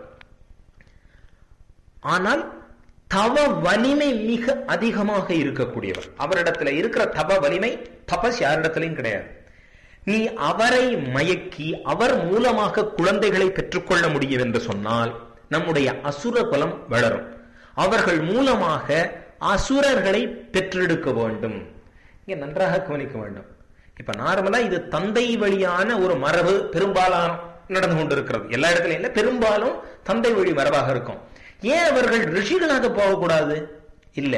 ஆனால் தவ வலிமை மிக அதிகமாக இருக்கக்கூடியவர் அவரிடத்துல இருக்கிற தவ வலிமை தபஸ் யாரிடத்திலையும் கிடையாது நீ அவரை மயக்கி அவர் மூலமாக குழந்தைகளை பெற்றுக்கொள்ள முடியும் என்று சொன்னால் நம்முடைய அசுர குலம் வளரும் அவர்கள் மூலமாக அசுரர்களை பெற்றெடுக்க வேண்டும் இங்க நன்றாக கவனிக்க வேண்டும் இப்ப நார்மலா இது தந்தை வழியான ஒரு மரபு பெரும்பாலான நடந்து கொண்டிருக்கிறது எல்லா இடத்துலயும் இல்ல பெரும்பாலும் தந்தை வழி மரபாக இருக்கும் ஏன் அவர்கள் ரிஷிகளாக போகக்கூடாது இல்ல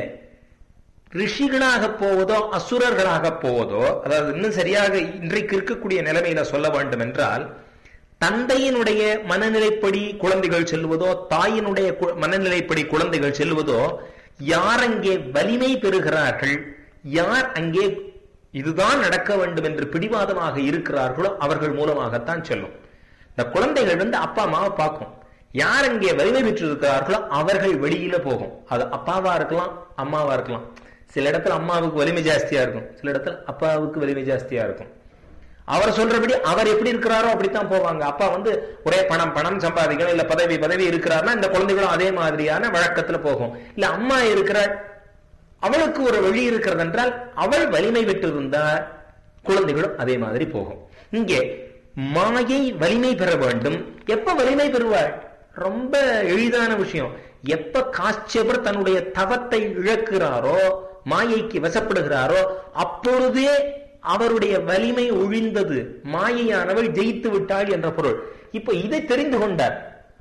ரிஷிகளாக போவதோ அசுரர்களாக போவதோ அதாவது இன்னும் சரியாக இன்றைக்கு இருக்கக்கூடிய நிலைமையில சொல்ல வேண்டும் என்றால் தந்தையினுடைய மனநிலைப்படி குழந்தைகள் செல்வதோ தாயினுடைய மனநிலைப்படி குழந்தைகள் செல்வதோ யார் அங்கே வலிமை பெறுகிறார்கள் யார் அங்கே இதுதான் நடக்க வேண்டும் என்று பிடிவாதமாக இருக்கிறார்களோ அவர்கள் மூலமாகத்தான் செல்லும் இந்த குழந்தைகள் வந்து அப்பா அம்மாவை பார்க்கும் யார் அங்கே வலிமை பெற்று இருக்கிறார்களோ அவர்கள் வெளியில போகும் அது அப்பாவா இருக்கலாம் அம்மாவா இருக்கலாம் சில இடத்துல அம்மாவுக்கு வலிமை ஜாஸ்தியா இருக்கும் சில இடத்துல அப்பாவுக்கு வலிமை ஜாஸ்தியா இருக்கும் அவர் சொல்றபடி அவர் எப்படி இருக்கிறாரோ அப்படித்தான் போவாங்க அப்பா வந்து ஒரே பணம் பணம் சம்பாதிக்கணும் இல்ல பதவி பதவி இருக்கிறார்னா இந்த குழந்தைகளும் அதே மாதிரியான வழக்கத்துல போகும் இல்ல அம்மா இருக்கிறார் அவளுக்கு ஒரு வழி இருக்கிறது என்றால் அவள் வலிமை பெற்று இருந்தால் குழந்தைகளும் அதே மாதிரி போகும் இங்கே மாயை வலிமை பெற வேண்டும் எப்ப வலிமை பெறுவாள் ரொம்ப எளிதான விஷயம் எப்ப காட்சியவர் தன்னுடைய தவத்தை இழக்கிறாரோ மாயைக்கு வசப்படுகிறாரோ அப்பொழுதே அவருடைய வலிமை ஒழிந்தது மாயையானவள் ஜெயித்து விட்டாள் என்ற பொருள் இப்ப இதை தெரிந்து கொண்டார்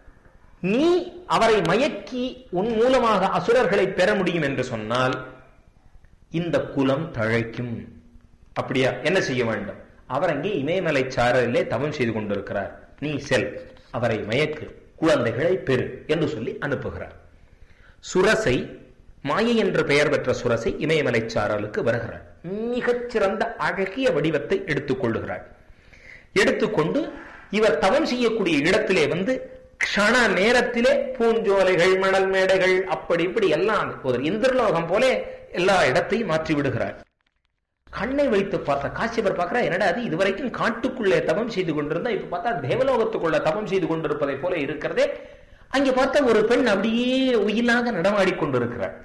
நீ அவரை மயக்கி உன் மூலமாக அசுரர்களை பெற முடியும் என்று சொன்னால் இந்த குலம் தழைக்கும் அப்படியா என்ன செய்ய வேண்டும் அவர் அங்கே இமயமலை சாரலிலே தவம் செய்து கொண்டிருக்கிறார் நீ செல் அவரை மயக்கு குழந்தைகளை பெறு என்று சொல்லி அனுப்புகிறார் சுரசை மாயை என்ற பெயர் பெற்ற சுரசை இமயமலை சாரலுக்கு வருகிறாள் மிகச்சிறந்த அழகிய வடிவத்தை எடுத்துக் கொள்ளுகிறாள் எடுத்துக்கொண்டு இவர் தவம் செய்யக்கூடிய இடத்திலே வந்து க்ஷண நேரத்திலே பூஞ்சோலைகள் மணல் மேடைகள் அப்படி இப்படி எல்லாம் ஒரு இந்திரலோகம் போல எல்லா இடத்தையும் மாற்றி விடுகிறார் கண்ணை வைத்து பார்த்த காசியவர் பார்க்கிறா என்னடா அது இதுவரைக்கும் காட்டுக்குள்ளே தவம் செய்து கொண்டிருந்தா இப்ப பார்த்தா தேவலோகத்துக்குள்ள தவம் செய்து கொண்டிருப்பதை போல இருக்கிறதே அங்கே பார்த்த ஒரு பெண் அப்படியே உயிலாக நடமாடிக்கொண்டிருக்கிறார்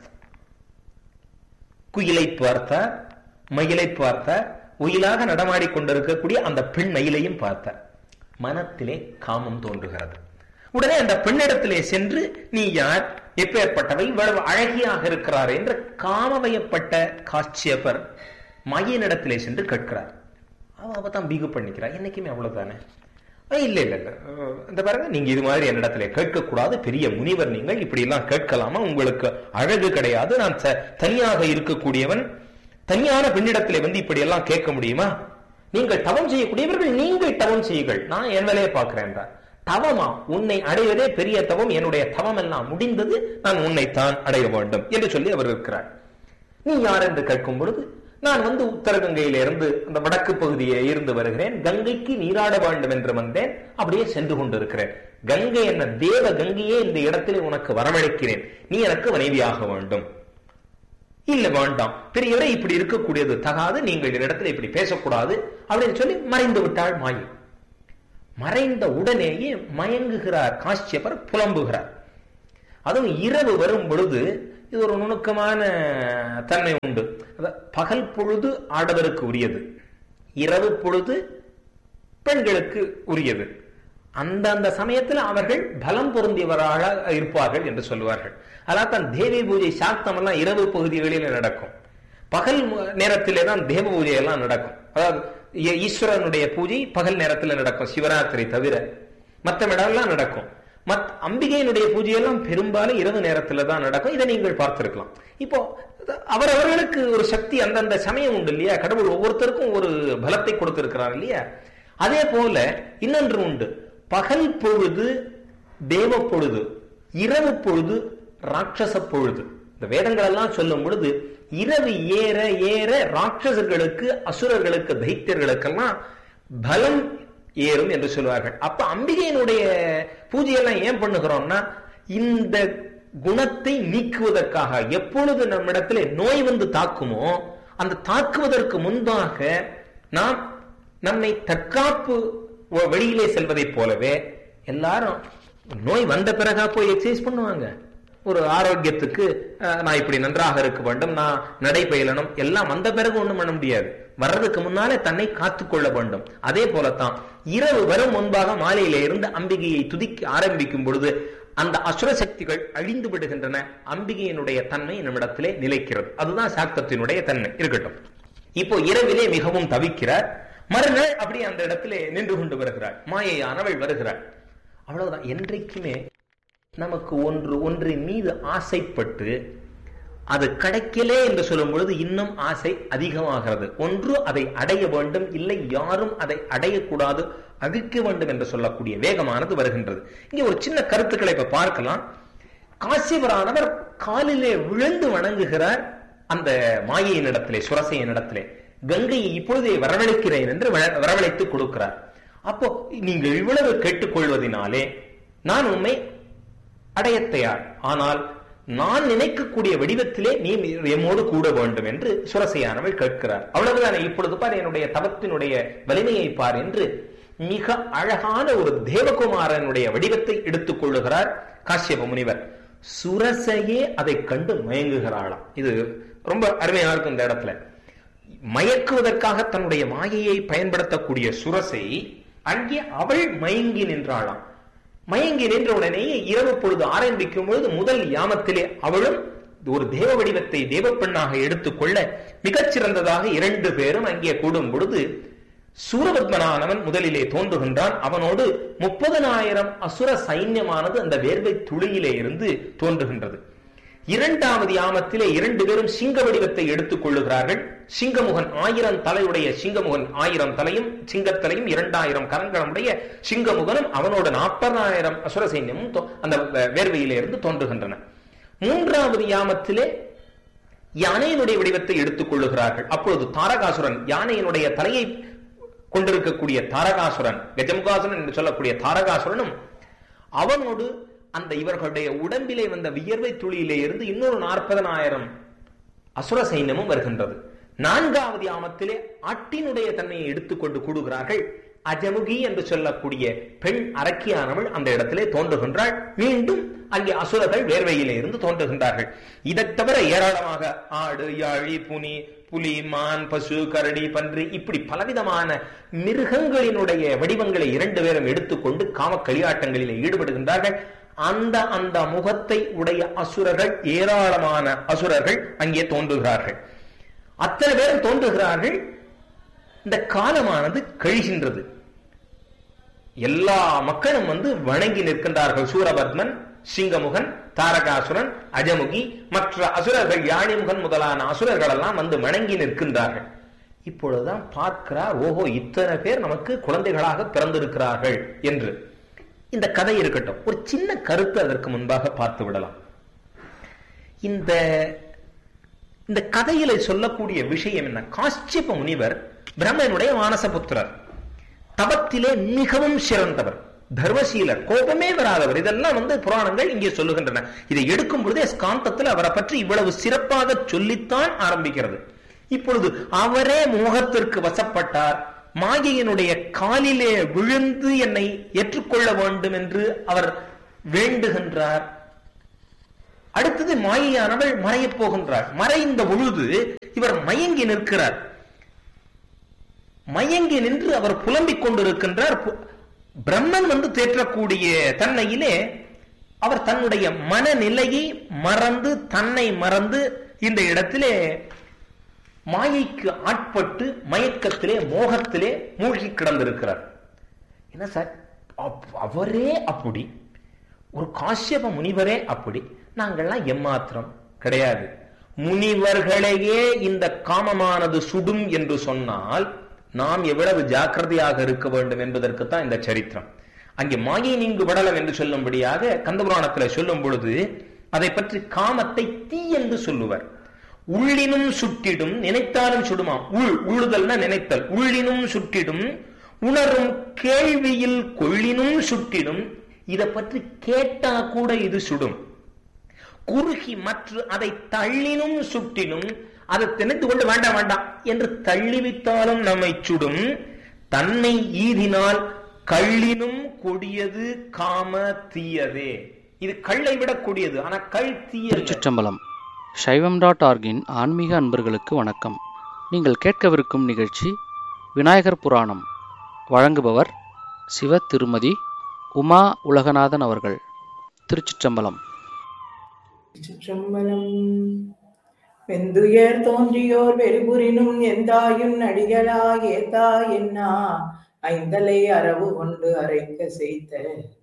குயிலை பார்த்தார் மயிலை பார்த்தார் உயிலாக நடமாடிக்கொண்டிருக்கக்கூடிய அந்த பெண் மயிலையும் பார்த்தார் மனத்திலே காமம் தோன்றுகிறது உடனே அந்த பெண்ணிடத்திலே சென்று நீ யார் எப்பேற்பட்டவை இவ்வளவு அழகியாக இருக்கிறார் என்று காமவயப்பட்ட காட்சியப்பர் மையனிடத்திலே சென்று கேட்கிறார் அவ அவ தான் பிகு பண்ணிக்கிறா என்னைக்குமே அவ்வளவுதானே இல்ல இல்ல இல்ல இந்த பாருங்க நீங்க இது மாதிரி என்னிடத்துல கேட்கக்கூடாது பெரிய முனிவர் நீங்கள் இப்படி எல்லாம் கேட்கலாமா உங்களுக்கு அழகு கிடையாது நான் தனியாக இருக்கக்கூடியவன் தனியான பெண்ணிடத்திலே வந்து இப்படி எல்லாம் கேட்க முடியுமா நீங்கள் தவம் செய்யக்கூடியவர்கள் நீங்கள் தவம் செய்யுங்கள் நான் என் வேலையை பார்க்கிறேன் என்றார் தவமா உன்னை அடைவதே பெரிய தவம் என்னுடைய தவம் எல்லாம் முடிந்தது நான் உன்னைத்தான் அடைய வேண்டும் என்று சொல்லி அவர் இருக்கிறார் நீ யார் என்று கேட்கும் பொழுது நான் வந்து உத்தரகங்கையிலிருந்து அந்த வடக்கு பகுதியை இருந்து வருகிறேன் கங்கைக்கு நீராட வேண்டும் என்று வந்தேன் அப்படியே சென்று கொண்டிருக்கிறேன் கங்கை என்ன தேவ கங்கையே இந்த இடத்திலே உனக்கு வரவழைக்கிறேன் நீ எனக்கு மனைவியாக வேண்டும் இல்ல வேண்டாம் பெரியவரை இப்படி இருக்கக்கூடியது தகாது நீங்கள் இந்த இடத்துல இப்படி பேசக்கூடாது அப்படின்னு சொல்லி மறைந்து விட்டாள் மாயை மறைந்த உடனேயே மயங்குகிறார் காஷ்யபர் புலம்புகிறார் அதுவும் இரவு வரும் பொழுது இது ஒரு நுணுக்கமான தன்மை உண்டு அத- பகல் பொழுது ஆடவருக்கு உரியது இரவு பொழுது பெண்களுக்கு உரியது அந்த அந்த சமயத்தில் அவர்கள் பலம் பொருந்தியவராக இருப்பார்கள் என்று சொல்லுவார்கள் அதான் தான் தேவி பூஜை சாக்தம் எல்லாம் இரவு பகுதிகளில் நடக்கும் பகல் மு- நேரத்திலே தான் தேவ பூஜை எல்லாம் நடக்கும் அதாவது ஈ- ஈஸ்வரனுடைய பூஜை பகல் நேரத்தில் நடக்கும் சிவராத்திரி தவிர மற்ற இடம்லாம் நடக்கும் மத் அம்பிகையினுடைய பூஜையெல்லாம் பெரும்பாலும் இரவு நேரத்துல தான் நடக்கும் இதை நீங்கள் பார்த்திருக்கலாம் இப்போ அவரவர்களுக்கு ஒரு சக்தி அந்தந்த சமயம் உண்டு இல்லையா கடவுள் ஒவ்வொருத்தருக்கும் ஒரு பலத்தை கொடுத்திருக்கிறார் இல்லையா அதே போல இன்னொன்று உண்டு பகல் பொழுது தேவ பொழுது இரவு பொழுது ராட்சச பொழுது இந்த வேதங்கள் எல்லாம் சொல்லும் பொழுது இரவு ஏற ஏற ராட்சசர்களுக்கு அசுரர்களுக்கு தைத்தியர்களுக்கெல்லாம் பலம் ஏறும் என்று சொல்வார்கள் அப்ப அம்பிகையினுடைய பூஜையெல்லாம் ஏன் பண்ணுகிறோம்னா இந்த குணத்தை நீக்குவதற்காக எப்பொழுது நம்மிடத்திலே நோய் வந்து தாக்குமோ அந்த தாக்குவதற்கு முன்பாக நாம் நம்மை தற்காப்பு வ- வழியிலே செல்வதைப் போலவே எல்லாரும் நோய் வந்த பிறகா போய் எக்ஸசைஸ் பண்ணுவாங்க ஒரு ஆரோக்கியத்துக்கு அஹ், நான் இப்படி நன்றாக இருக்க வேண்டும் நான் நடைபயிலணும் எல்லாம் வந்த பிறகு ஒண்ணும் பண்ண முடியாது வர்றதுக்கு முன்னாலே தன்னை காத்துக்கொள்ள வேண்டும் அதே போலத்தான் இரவு வரும் முன்பாக மாலையிலே இருந்து அம்பிகையை துதிக்க ஆரம்பிக்கும் பொழுது அந்த அசுர சக்திகள் அழிந்து விடுகின்றன அம்பிகையினுடைய தன்மை நம்மிடத்திலே நிலைக்கிறது அதுதான் சாக்தத்தினுடைய தன்மை இருக்கட்டும் இப்போ இரவிலே மிகவும் தவிக்கிறார் மறுநாள் அப்படி அந்த இடத்திலே நின்று கொண்டு வருகிறாள் மாயையானவள் வருகிறாள் அவ்வளவுதான் என்றைக்குமே நமக்கு ஒன்று ஒன்றின் மீது ஆசைப்பட்டு அது கிடைக்கலே என்று சொல்லும் பொழுது இன்னும் ஆசை அதிகமாகிறது ஒன்று அதை அடைய வேண்டும் இல்லை யாரும் அதை அடையக்கூடாது அழிக்க வேண்டும் என்று சொல்லக்கூடிய வேகமானது வருகின்றது இங்கே ஒரு சின்ன கருத்துக்களை இப்ப பார்க்கலாம் காசியவரானவர் காலிலே விழுந்து வணங்குகிறார் அந்த மாயையின் இடத்திலே சுரசையின் இடத்திலே கங்கையை இப்பொழுதே வரவழைக்கிறேன் என்று வர- வரவழைத்து கொடுக்கிறார் அப்போ நீங்கள் இவ்வளவு கேட்டுக்கொள்வதினாலே நான் உண்மை அடையத் தயார் ஆனால் நான் நினைக்கக்கூடிய வடிவத்திலே நீ எம்மோடு கூட வேண்டும் என்று சுரசையானவள் கேட்கிறார் அவ்வளவுதானே இப்பொழுது பார் என்னுடைய தவத்தினுடைய வலிமையை பார் என்று மிக அழகான ஒரு தேவகுமாரனுடைய வடிவத்தை எடுத்துக் கொள்ளுகிறார் காஷ்யப முனிவர் சுரசையே அதை கண்டு மயங்குகிறாளாம் இது ரொம்ப அருமையா இருக்கும் இந்த இடத்துல மயக்குவதற்காக தன்னுடைய மாயையை பயன்படுத்தக்கூடிய சுரசை அங்கே அவள் மயங்கி நின்றாளாம் மயங்கி நின்ற உடனேயே இரவு பொழுது ஆரம்பிக்கும் பொழுது முதல் யாமத்திலே அவளும் ஒரு தேவ வடிவத்தை தேவ பெண்ணாக எடுத்துக்கொள்ள மிகச் சிறந்ததாக இரண்டு பேரும் அங்கே கூடும் பொழுது சூரபத்மனானவன் முதலிலே தோன்றுகின்றான் அவனோடு முப்பதனாயிரம் அசுர சைன்யமானது அந்த வேர்வை துளியிலே இருந்து தோன்றுகின்றது இரண்டாவது யாமத்திலே இரண்டு பேரும் சிங்க வடிவத்தை எடுத்துக் கொள்ளுகிறார்கள் சிங்கமுகன் ஆயிரம் தலையுடைய சிங்கமுகன் ஆயிரம் தலையும் சிங்கத்தலையும் இரண்டாயிரம் கரங்களுடைய சிங்கமுகனும் அவனோட நாற்பதாயிரம் அசுர சைன்யமும் தோ- அந்த வேர்வையிலே இருந்து தோன்றுகின்றன மூன்றாவது யாமத்திலே யானையினுடைய வடிவத்தை எடுத்துக் கொள்ளுகிறார்கள் அப்பொழுது தாரகாசுரன் யானையினுடைய தலையை கொண்டிருக்கக்கூடிய தாரகாசுரன் கஜமுகாசுரன் என்று சொல்லக்கூடிய தாரகாசுரனும் அவனோடு அந்த இவர்களுடைய உடம்பிலே வந்த வியர்வை துளியிலே இருந்து இன்னொரு நாற்பதனாயிரம் அசுர சைன்யமும் வருகின்றது நான்காவது யாமத்திலே ஆட்டினுடைய தன்மையை எடுத்துக்கொண்டு கூடுகிறார்கள் அஜமுகி என்று சொல்லக்கூடிய பெண் அரக்கியானவள் அந்த இடத்திலே தோன்றுகின்றாள் மீண்டும் அங்கே அசுரர்கள் வேர்வையிலே இருந்து தோன்றுகின்றார்கள் இதைத் தவிர ஏராளமாக ஆடு யாழி புனி புலி மான் பசு கரடி பன்றி இப்படி பலவிதமான மிருகங்களினுடைய வடிவங்களை இரண்டு பேரும் எடுத்துக்கொண்டு காம களியாட்டங்களிலே ஈடுபடுகின்றார்கள் அந்த அந்த முகத்தை உடைய அசுரர்கள் ஏராளமான அசுரர்கள் அங்கே தோன்றுகிறார்கள் அத்தனை பேரும் தோன்றுகிறார்கள் இந்த காலமானது கழிகின்றது எல்லா மக்களும் வந்து வணங்கி நிற்கின்றார்கள் சூரபத்மன் சிங்கமுகன் தாரகாசுரன் அஜமுகி மற்ற அசுரர்கள் யாழிமுகன் முதலான அசுரர்கள் எல்லாம் வந்து வணங்கி நிற்கின்றார்கள் இப்பொழுதுதான் பார்க்கிறார் ஓஹோ இத்தனை பேர் நமக்கு குழந்தைகளாக பிறந்திருக்கிறார்கள் என்று இந்த கதை இருக்கட்டும் ஒரு சின்ன கருத்து அதற்கு முன்பாக பார்த்து விடலாம் இந்த இந்த கதையில சொல்லக்கூடிய விஷயம் என்ன காஷ்யப முனிவர் பிரம்மனுடைய மானசபுத்திரர் தவத்திலே மிகவும் சிறந்தவர் தர்மசீலர் கோபமே வராதவர் இதெல்லாம் வந்து புராணங்கள் இங்கே சொல்லுகின்றன இதை எடுக்கும் பொழுதே ஸ்காந்தத்தில் அவரை பற்றி இவ்வளவு சிறப்பாக சொல்லித்தான் ஆரம்பிக்கிறது இப்பொழுது அவரே மோகத்திற்கு வசப்பட்டார் மாயையினுடைய காலிலே விழுந்து என்னை ஏற்றுக்கொள்ள வேண்டும் என்று அவர் வேண்டுகின்றார் அடுத்தது மாயையானவள் மறையப் போகின்றார் மறைந்த பொழுது இவர் மயங்கி நிற்கிறார் மயங்கி நின்று அவர் புலம்பிக் கொண்டிருக்கின்றார் பு- பிரம்மன் வந்து தேற்றக்கூடிய தன்மையிலே அவர் தன்னுடைய மனநிலையை மறந்து தன்னை மறந்து இந்த இடத்திலே மாயைக்கு ஆட்பட்டு மயக்கத்திலே மோகத்திலே மூழ்கி கிடந்திருக்கிறார் என்ன சார் அப்- அவரே அப்படி ஒரு காசியப முனிவரே அப்படி நாங்கள்லாம் எம்மாத்திரம் கிடையாது முனிவர்களையே இந்த காமமானது சுடும் என்று சொன்னால் நாம் எவ்வளவு ஜாக்கிரதையாக இருக்க வேண்டும் என்பதற்குத்தான் இந்த சரித்திரம் அங்கே மாயை நீங்கு விடலம் என்று சொல்லும்படியாக கந்தபுராணத்துல சொல்லும் பொழுது அதை பற்றி காமத்தை தீ என்று சொல்லுவர் உள்ளினும் சுட்டிடும் நினைத்தாலும் சுடுமாம் உள் உள்ளுதல்னா நினைத்தல் உள்ளினும் சுட்டிடும் உணரும் கேள்வியில் கொள்ளினும் சுட்டிடும் இதை பற்றி கேட்டா கூட இது சுடும் குறுகி மற்ற அதை தள்ளினும் சுட்டினும் அதை திணித்து கொண்டு வேண்டாம் வேண்டாம் என்று தள்ளிவித்தாலும் நம்மை சுடும் தன்னை ஈதினால் கள்ளினும் கொடியது காம தீயதே இது கள்ளை விட கொடியது ஆனா கள் தீயது திருச்சிற்றம்பலம் சைவம் டாட் ஆர்கின் ஆன்மீக அன்பர்களுக்கு வணக்கம் நீங்கள் கேட்கவிருக்கும் நிகழ்ச்சி விநாயகர் புராணம் வழங்குபவர் சிவ திருமதி உமா உலகநாதன் அவர்கள் திருச்சிற்றம்பலம் சிற்றம்பலம் வெந்துயர் தோன்றியோர் வெறுபுரினும் எந்தாயும் நடிகளா ஏத்தா என்னா ஐந்தலை அரவு கொண்டு அரைக்க செய்த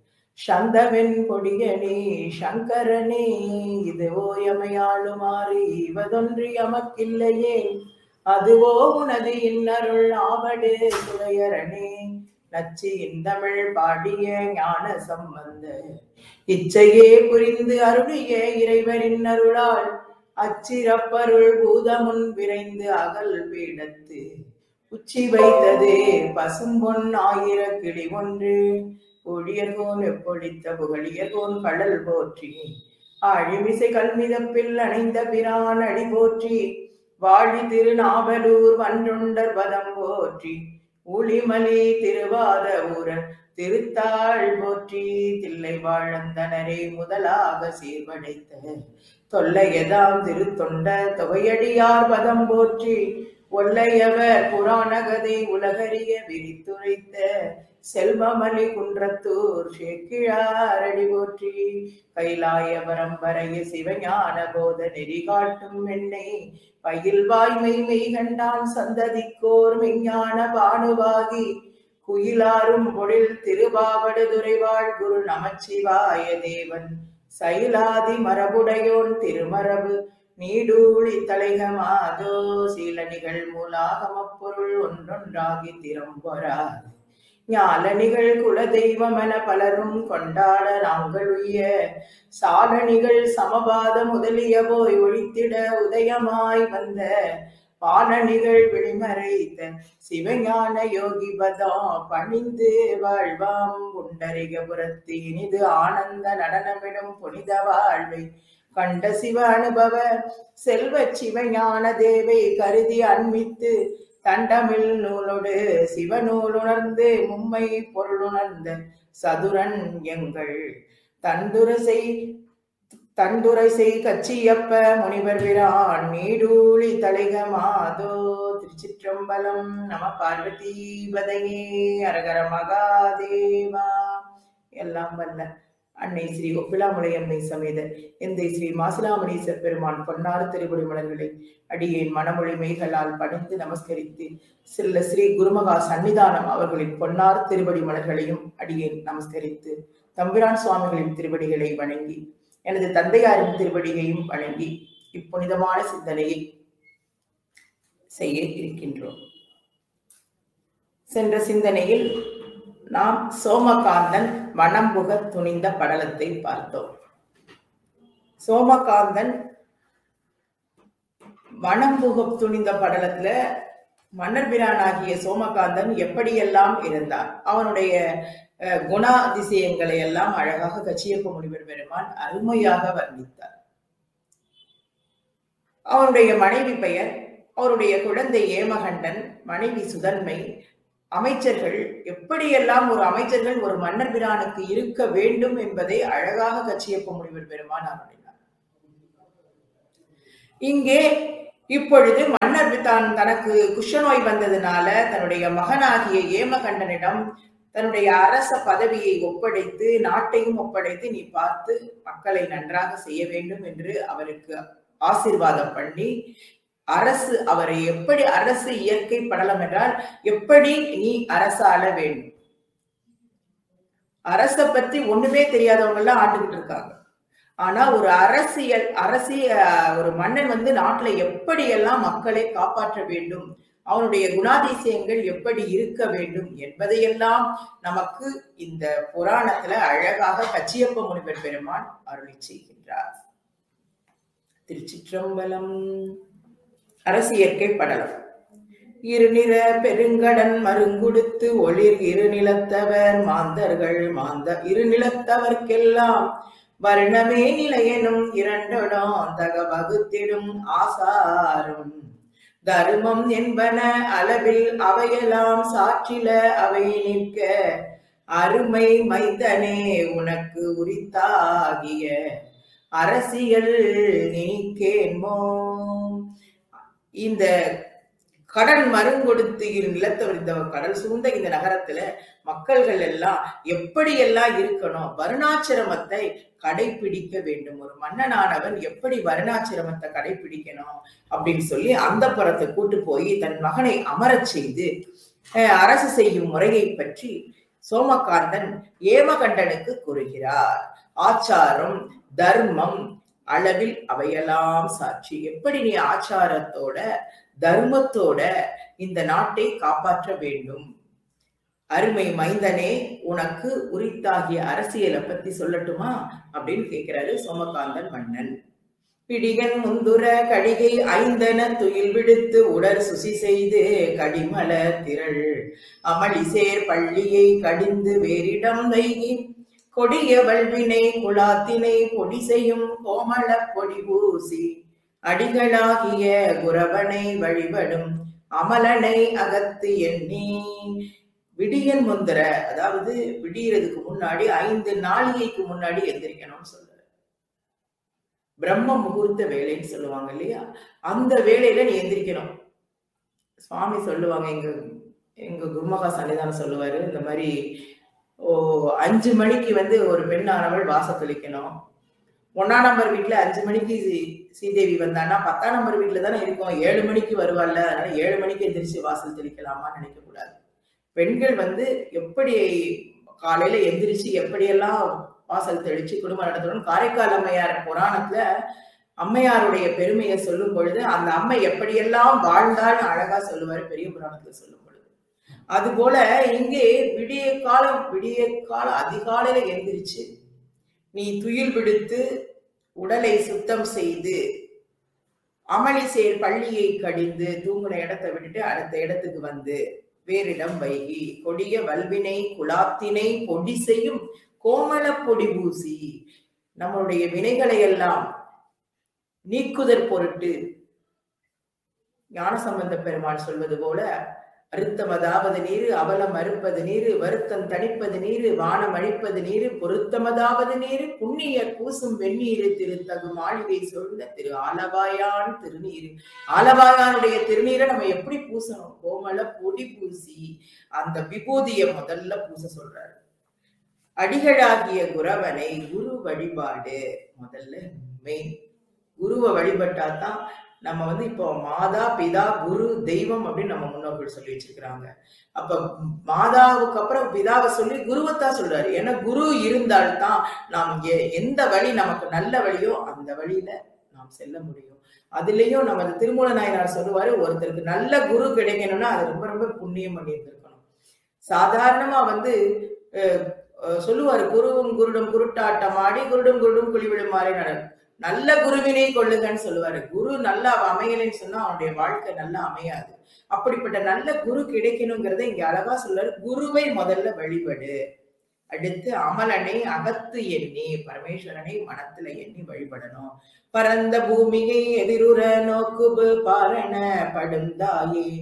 சந்தவென் கொடியனே சங்கரனே இதுவோ எமையாளுமாறு இவதொன்று எமக்கில்லையே அதுவோ உனது இன்னருள் ஆவடு துறையரணே நச்சி இந்தமிழ் பாடிய ஞான சம்பந்த இச்சையே புரிந்து அருளிய இறைவரின் அருளால் அச்சிறப்பருள் பூதமுன் விரைந்து அகல் பீடத்து உச்சி வைத்ததே பசும்பொன் ஆயிர கிளி ஒன்று ஒழியர்கோன் எப்பொழித்த புகழியர்கோன் கடல் போற்றி ஆழிமிசை கல்மிதப்பில் அணைந்த பிரான் அடி போற்றி வாழி திருநாவலூர் வன்றுண்டர் பதம் போற்றி ஊழிமலி திருவாத ஊரர் திருத்தாள் போற்றி தில்லை வாழந்தனரே முதலாக சீர்படைத்த தொல்லையதாம் திருத்தொண்ட தொகையடியார் பதம் போற்றி ஒல்லையவர் புராண கதை உலகறிய விரித்துரைத்த செல்வமலி குன்றத்தூர் சேக்கிழாரடி போற்றி கைலாய பரம்பரைய சிவஞான போத நெறி காட்டும் என்னை பயில் வாய்மை மெய் கண்டான் சந்ததிக்கோர் மெஞ்ஞான பானுவாகி குயிலாரும் பொழில் திருவாவடுதுறைவாழ் குரு நமச்சிவாய தேவன் சைலாதி மரபுடையோன் திருமரபு நீடூழி தலைகமாதோ சீலனிகள் மூலாகமப் பொருள் ஒன்றொன்றாகி திறம்பொறாது ஞாலனிகள் குல தெய்வமென பலரும் கொண்டாட நாங்கள் உய்ய சாலனிகள் சமபாத முதலிய போய் ஒழித்திட உதயமாய் வந்த பாலனிகள் விழிமறைத்த சிவஞான யோகி பதம் பணிந்து வாழ்வாம் புண்டரிகபுரத்து இனிது ஆனந்த நடனமிடும் புனித வாழ்வை கண்ட சிவ அனுபவ செல்வ சிவஞான தேவை கருதி அன்மித்து தண்டமில் நூலோடு சிவநூல் உணர்ந்து மும்மை பொருளுணர்ந்த சதுரன் எங்கள் தந்துரசை தண்டுரைசை கச்சியப்ப முனிவர் பிரான் நீடூழி தலைக மாதோ திருச்சிற்றம்பலம் நம பார்வதி பதையே அரகர மகாதேவா எல்லாம் வல்ல அன்னை ஸ்ரீ ஒப்பிலாமுலையம்மை சமேத எந்தை ஸ்ரீ மாசிலாமணீசர் பெருமான் பொன்னாறு திருப்படி மலர்களை அடியேன் மனமொழி மெய்களால் பணிந்து நமஸ்கரித்து சில்ல ஸ்ரீ குருமகா சன்னிதானம் அவர்களின் பொன்னார் திருப்படி மலர்களையும் அடியேன் நமஸ்கரித்து தம்பிரான் சுவாமிகளின் திருவடிகளை வணங்கி எனது தந்தையாரின் திருவடியையும் வணங்கி இப்புனிதமான சிந்தனையை செய்ய இருக்கின்றோம் சென்ற சிந்தனையில் நாம் சோமகாந்தன் மனம் புக துணிந்த படலத்தை பார்த்தோம் சோமகாந்தன் மனம் புக துணிந்த படலத்துல மன்னர் பிரானாகிய சோமகாந்தன் எப்படியெல்லாம் இருந்தார் அவனுடைய அஹ், குணாதிசயங்களை எல்லாம் அழகாக கச்சியப்ப முனிவர் பெருமான் அருமையாக வர்ணித்தார் அவனுடைய மனைவி பெயர் அவருடைய குழந்தை ஏமகண்டன் மனைவி சுதன்மை அமைச்சர்கள் எப்படியெல்லாம் ஒரு அமைச்சர்கள் ஒரு மன்னர் பிரானுக்கு இருக்க வேண்டும் என்பதை அழகாக கச்சியப்ப முனிவர் பெருமான் அருளினார் இங்கே இப்பொழுது மன்னர் தான் தனக்கு குஷ்டநோய் வந்ததுனால தன்னுடைய மகனாகிய ஏமகண்டனிடம் தன்னுடைய அரச பதவியை ஒப்படைத்து நாட்டையும் ஒப்படைத்து நீ பார்த்து மக்களை நன்றாக செய்ய வேண்டும் என்று அவருக்கு ஆசீர்வாதம் பண்ணி அரசு அவரை எப்படி அரசு இயற்கை படலம் என்றால் எப்படி நீ அரசாள வேண்டும் அரச பத்தி ஒண்ணுமே தெரியாதவங்க எல்லாம் ஆண்டுகிட்டு இருக்காங்க ஆனா ஒரு அரசியல் அரசிய ஒரு மன்னன் வந்து நாட்டுல எப்படியெல்லாம் மக்களை காப்பாற்ற வேண்டும் அவனுடைய குணாதிசயங்கள் எப்படி இருக்க வேண்டும் என்பதையெல்லாம் நமக்கு இந்த புராணத்துல அழகாக கச்சியப்ப முனிவர் பெருமான் அருளி செய்கின்றார் திருச்சிற்றம்பலம் அரசியற்கை படலம் இருநிற பெருங்கடன் மருங்குடுத்து ஒளிர் இருநிலத்தவர் மாந்தர்கள் மாந்த இருநிலத்தவர்க்கெல்லாம் வருணமே நிலையெனும் இரண்டொடம் தக வகுத்திடும் ஆசாரும் தருமம் என்பன அளவில் அவையெல்லாம் சாற்றில அவை நிற்க அருமை மைந்தனே உனக்கு உரித்தாகிய அரசியல் நினைக்கேன்மோ இந்த கடல் மருங்கொடுத்து இரு நிலத்தவர் இந்த கடல் சூழ்ந்த இந்த நகரத்துல மக்கள்கள் எல்லாம் எப்படியெல்லாம் இருக்கணும் வருணாசிரமத்தை கடைபிடிக்க வேண்டும் ஒரு மன்னனானவன் எப்படி வருணாசிரமத்தை கடைபிடிக்கணும் அப்படின்னு சொல்லி அந்த புறத்தை கூட்டு போய் தன் மகனை அமரச் செய்து அஹ், அரசு செய்யும் முறையை பற்றி சோமகாந்தன் ஏமகண்டனுக்கு கூறுகிறார் ஆச்சாரம் தர்மம் அளவில் அவையெல்லாம் சாட்சி எப்படி நீ ஆச்சாரத்தோட தர்மத்தோட இந்த நாட்டை காப்பாற்ற வேண்டும் அருமை மைந்தனே உனக்கு உரித்தாகிய அரசியலை பத்தி சொல்லட்டுமா அப்படின்னு கேட்கிறாரு சோமகாந்தன் மன்னன் பிடிகன் முந்துர கடிகை ஐந்தன துயில் விடுத்து உடற் சுசி செய்து கடிமல திரள் அமளிசேர் பள்ளியை கடிந்து வேறிடம் வைகி கொடிய வல்வினை குலாத்தினை பொடி செய்யும் கோமள பொடி பூசி அடிகளாகிய குரவனை வழிபடும் அமலனை அகத்து எண்ணி விடியன் முந்திர அதாவது விடியறதுக்கு முன்னாடி ஐந்து நாளிகைக்கு முன்னாடி எந்திரிக்கணும்னு சொல்றாரு பிரம்ம முகூர்த்த வேலைன்னு சொல்லுவாங்க இல்லையா அந்த வேலையில நீ எந்திரிக்கணும் சுவாமி சொல்லுவாங்க எங்க எங்க குருமகா சன்னிதானம் சொல்லுவாரு இந்த மாதிரி ஓ அஞ்சு மணிக்கு வந்து ஒரு பெண்ணானவள் வாசல் தெளிக்கணும் ஒன்னாம் நம்பர் வீட்டுல அஞ்சு மணிக்கு சி- ஸ்ரீதேவி வந்தான்னா பத்தாம் நம்பர் வீட்டுல தானே இருக்கும் ஏழு மணிக்கு வருவாள்ல அதனால ஏழு மணிக்கு எந்திரிச்சு வாசல் தெளிக்கலாமா நினைக்க கூடாது பெண்கள் வந்து எப்படி காலையில எந்திரிச்சு எப்படியெல்லாம் வாசல் தெளிச்சு குடும்பம் நடத்தணும் காரைக்கால் அம்மையார் புராணத்துல அம்மையாருடைய பெருமையை சொல்லும் பொழுது அந்த அம்மை எப்படியெல்லாம் வாழ்ந்தான்னு அழகா சொல்லுவாரு பெரிய புராணத்துல சொல்லும் பொழுது அது போல இங்கே விடிய காலம் விடிய காலம் அதிகாலையில எந்திரிச்சு நீ துயில் விடுத்து உடலை சுத்தம் செய்து அமளி சேர் பள்ளியை கடிந்து தூங்குன இடத்தை விட்டுட்டு அடுத்த இடத்துக்கு வந்து வேறிடம் வைகி கொடிய வல்வினை குலாத்தினை பொடி செய்யும் கோமள பொடி பூசி நம்மளுடைய வினைகளை எல்லாம் நீக்குதற் பொருட்டு ஞானசம்பந்த பெருமாள் சொல்வது போல அறுத்தம் அதாவது நீரு அவலம் அறுப்பது நீரு வருத்தம் தணிப்பது நீரு வானம் அழிப்பது நீரு பொருத்தமதாவது நீரு புண்ணிய பூசும் வெந்நீரு திருத்தகு மாளிகை சூழ்ந்த திரு ஆலவாயான் திருநீரு ஆலவாயானுடைய திருநீரை நம்ம எப்படி பூசணும் கோமள பொடி பூசி அந்த விபூதிய முதல்ல பூச சொல்றாரு அடிகளாகிய குரவனை குரு வழிபாடு முதல்ல மெயின் குருவை வழிபட்டாதான் நம்ம வந்து இப்போ மாதா பிதா குரு தெய்வம் அப்படின்னு நம்ம முன்னோர்கள் சொல்லி வச்சிருக்கிறாங்க அப்ப மாதாவுக்கு அப்புறம் பிதாவை சொல்லி குருவைத்தான் சொல்றாரு ஏன்னா குரு இருந்தால்தான் நாம் எ- எந்த வழி நமக்கு நல்ல வழியோ அந்த வழியில நாம் செல்ல முடியும் அதுலயும் நமது திருமூல நாயனார் சொல்லுவாரு ஒருத்தருக்கு நல்ல குரு கிடைக்கணும்னா அது ரொம்ப ரொம்ப புண்ணியம் பண்ணியிருந்திருக்கணும் சாதாரணமா வந்து அஹ், அஹ், சொல்லுவாரு குருவும் குருடும் குருட்டாட்டம் ஆடி குருடும் குருடும் குழிவிடும் மாறி நட நல்ல குருவினை கொள்ளுங்கன்னு சொல்லுவாரு குரு நல்லா அமையலைன்னு சொன்னா அவனுடைய வாழ்க்கை நல்லா அமையாது அப்படிப்பட்ட நல்ல குரு கிடைக்கணுங்கிறத இங்க அழகா சொல்றாரு குருவை முதல்ல வழிபடு அடுத்து அமலனை அகத்து எண்ணி பரமேஸ்வரனை மனத்துல எண்ணி வழிபடணும் பரந்த பூமியை எதிருற நோக்குபு பாரண படுந்தாயே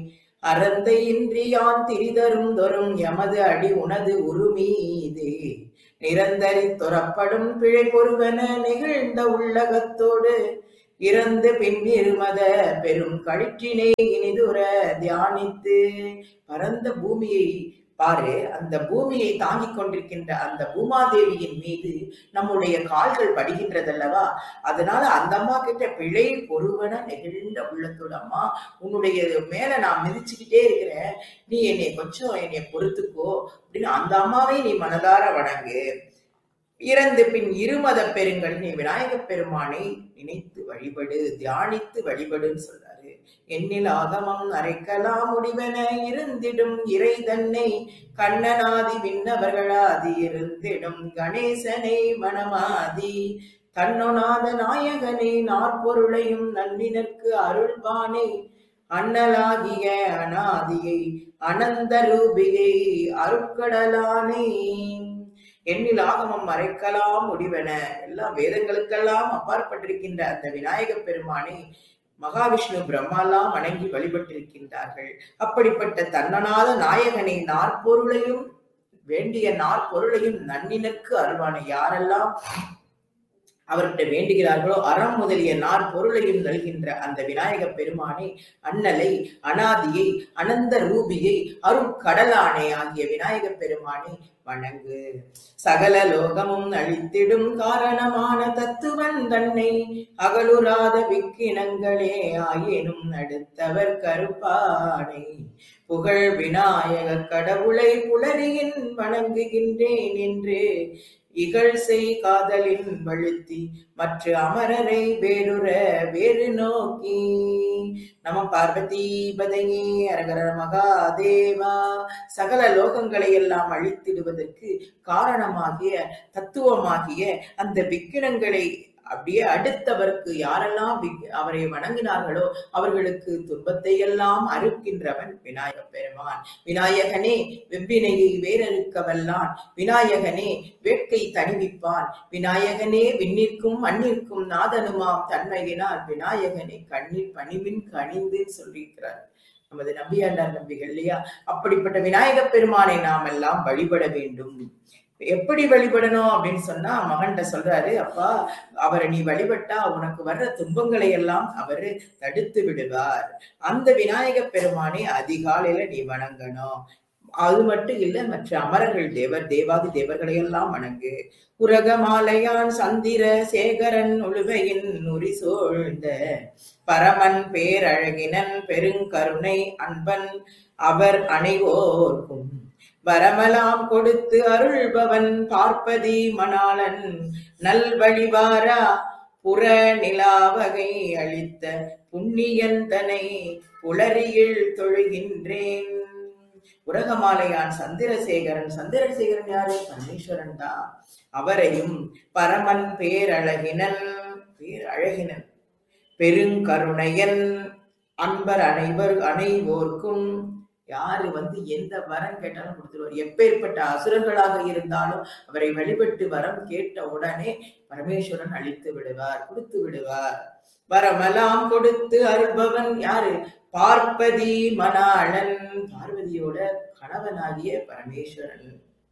அறந்தை இன்றியான் திரிதரும் தொரும் எமது அடி உனது உருமீது நிரந்தரி துறப்படும் பிழை பொறுவன நிகழ்ந்த உள்ளகத்தோடு இறந்து பின் இருமத பெரும் கழிற்றினை இனிதுர தியானித்து பரந்த பூமியை பாரு அந்த பூமியை தாங்கிக் கொண்டிருக்கின்ற அந்த பூமாதேவியின் மீது நம்முடைய கால்கள் படுகின்றதல்லவா அதனால அந்த அம்மா கிட்ட பிழை பொறுவன நெகிழ்ந்த உள்ளத்தோட அம்மா உன்னுடைய மேல நான் மிதிச்சுக்கிட்டே இருக்கிறேன் நீ என்னை கொஞ்சம் என்னை பொறுத்துக்கோ அப்படின்னு அந்த அம்மாவை நீ மனதார வணங்கு இறந்து பின் இருமத பெருங்கள் நீ விநாயகப் பெருமானை நினைத்து வழிபடு தியானித்து வழிபடுன்னு சொல்றாரு எண்ணில் ஆகமம் அரைக்கலாம் முடிவென இருந்திடும் இறை தன்னை கண்ணனாதி விண்ணவர்களாதி இருந்திடும் கணேசனை மனமாதி தன்னொனாத நாயகனை நாற்பொருளையும் நன்னினர்க்கு அருள்பானை அண்ணலாகிய அனாதியை அனந்த ரூபியை அருட்கடலானே எண்ணில் ஆகமம் மறைக்கலாம் முடிவென எல்லா வேதங்களுக்கெல்லாம் அப்பாற்பட்டிருக்கின்ற அந்த விநாயகப் பெருமானை மகாவிஷ்ணு பிரம்மாலாம் வணங்கி வழிபட்டிருக்கின்றார்கள் அப்படிப்பட்ட தன்னனாத நாயகனை நாற்பொருளையும் வேண்டிய நாற்பொருளையும் நன்னினருக்கு அருள்வானை யாரெல்லாம் அவர்கிட்ட வேண்டுகிறார்களோ அறம் முதலிய நாற்பொருளையும் நல்கின்ற அந்த விநாயகப் பெருமானை அண்ணலை அனாதியை அனந்த ரூபியை அருட்கடலானே ஆகிய விநாயகப் பெருமானை வணங்கு சகல லோகமும் அழித்திடும் காரணமான தத்துவன் தன்னை அகலுராத விக்கினங்களே ஆயினும் அடுத்தவர் கருப்பானை புகழ் விநாயக கடவுளை புலரியின் வணங்குகின்றேன் என்று இகழ் செய் காதலின் வழுத்தி மற்ற அமரரை வேறுற வேறு நோக்கி நம பார்வதி பதையே அரகர மகாதேவா சகல லோகங்களை எல்லாம் அழித்திடுவதற்கு காரணமாகிய தத்துவமாகிய அந்த விக்கினங்களை அப்படியே அடுத்தவருக்கு யாரெல்லாம் வி- அவரை வணங்கினார்களோ அவர்களுக்கு துன்பத்தை எல்லாம் அறுக்கின்றவன் விநாயக பெருமான் விநாயகனே வெவ்வினையை வேறறுக்க வல்லான் விநாயகனே வேட்கை தணிவிப்பான் விநாயகனே விண்ணிற்கும் மண்ணிற்கும் நாதனுமாம் தன்மையினால் விநாயகனை கண்ணில் பணிவின் கணிந்து சொல்லியிருக்கிறார் நமது நம்பியாண்டார் நம்பிகள் இல்லையா அப்படிப்பட்ட விநாயகப் பெருமானை நாம் எல்லாம் வழிபட வேண்டும் எப்படி வழிபடணும் அப்படின்னு சொன்னா மகன்கிட்ட சொல்றாரு அப்பா அவரை நீ வழிபட்டா உனக்கு வர்ற துன்பங்களை எல்லாம் அவரு தடுத்து விடுவார் அந்த விநாயகப் பெருமானை அதிகாலையில நீ வணங்கணும் அது மட்டும் இல்ல மற்ற அமரர்கள் தேவர் தேவாதி தேவர்களை எல்லாம் வணங்கு உரகமாலையான் சந்திர சேகரன் உழுவையின் நுரி சூழ்ந்த பரமன் பேரழகினன் பெருங்கருணை அன்பன் அவர் அனைவோர்க்கும் வரமலாம் கொடுத்து அருள்பவன் பார்ப்பதி மணாளன் நல் வழிவாரா புற நிலாவகை அளித்த புண்ணியந்தனை புலரியில் தொழுகின்றேன் உலகமாலையான் சந்திரசேகரன் சந்திரசேகரன் யாரு பரமேஸ்வரன் தான் அவரையும் பரமன் பேரழகினன் பேரழகினன் பெருங்கருணையன் அன்பர் அனைவர் அனைவோர்க்கும் யாரு வந்து எந்த வரம் கேட்டாலும் கொடுத்துருவார் எப்பேற்பட்ட அசுரர்களாக இருந்தாலும் அவரை வழிபட்டு வரம் கேட்ட உடனே பரமேஸ்வரன் அழித்து விடுவார் கொடுத்து விடுவார் வரமெல்லாம் கொடுத்து அருள்பவன் யாரு பார்ப்பதி மணாளன் பார்வதியோட கணவனாகிய பரமேஸ்வரன்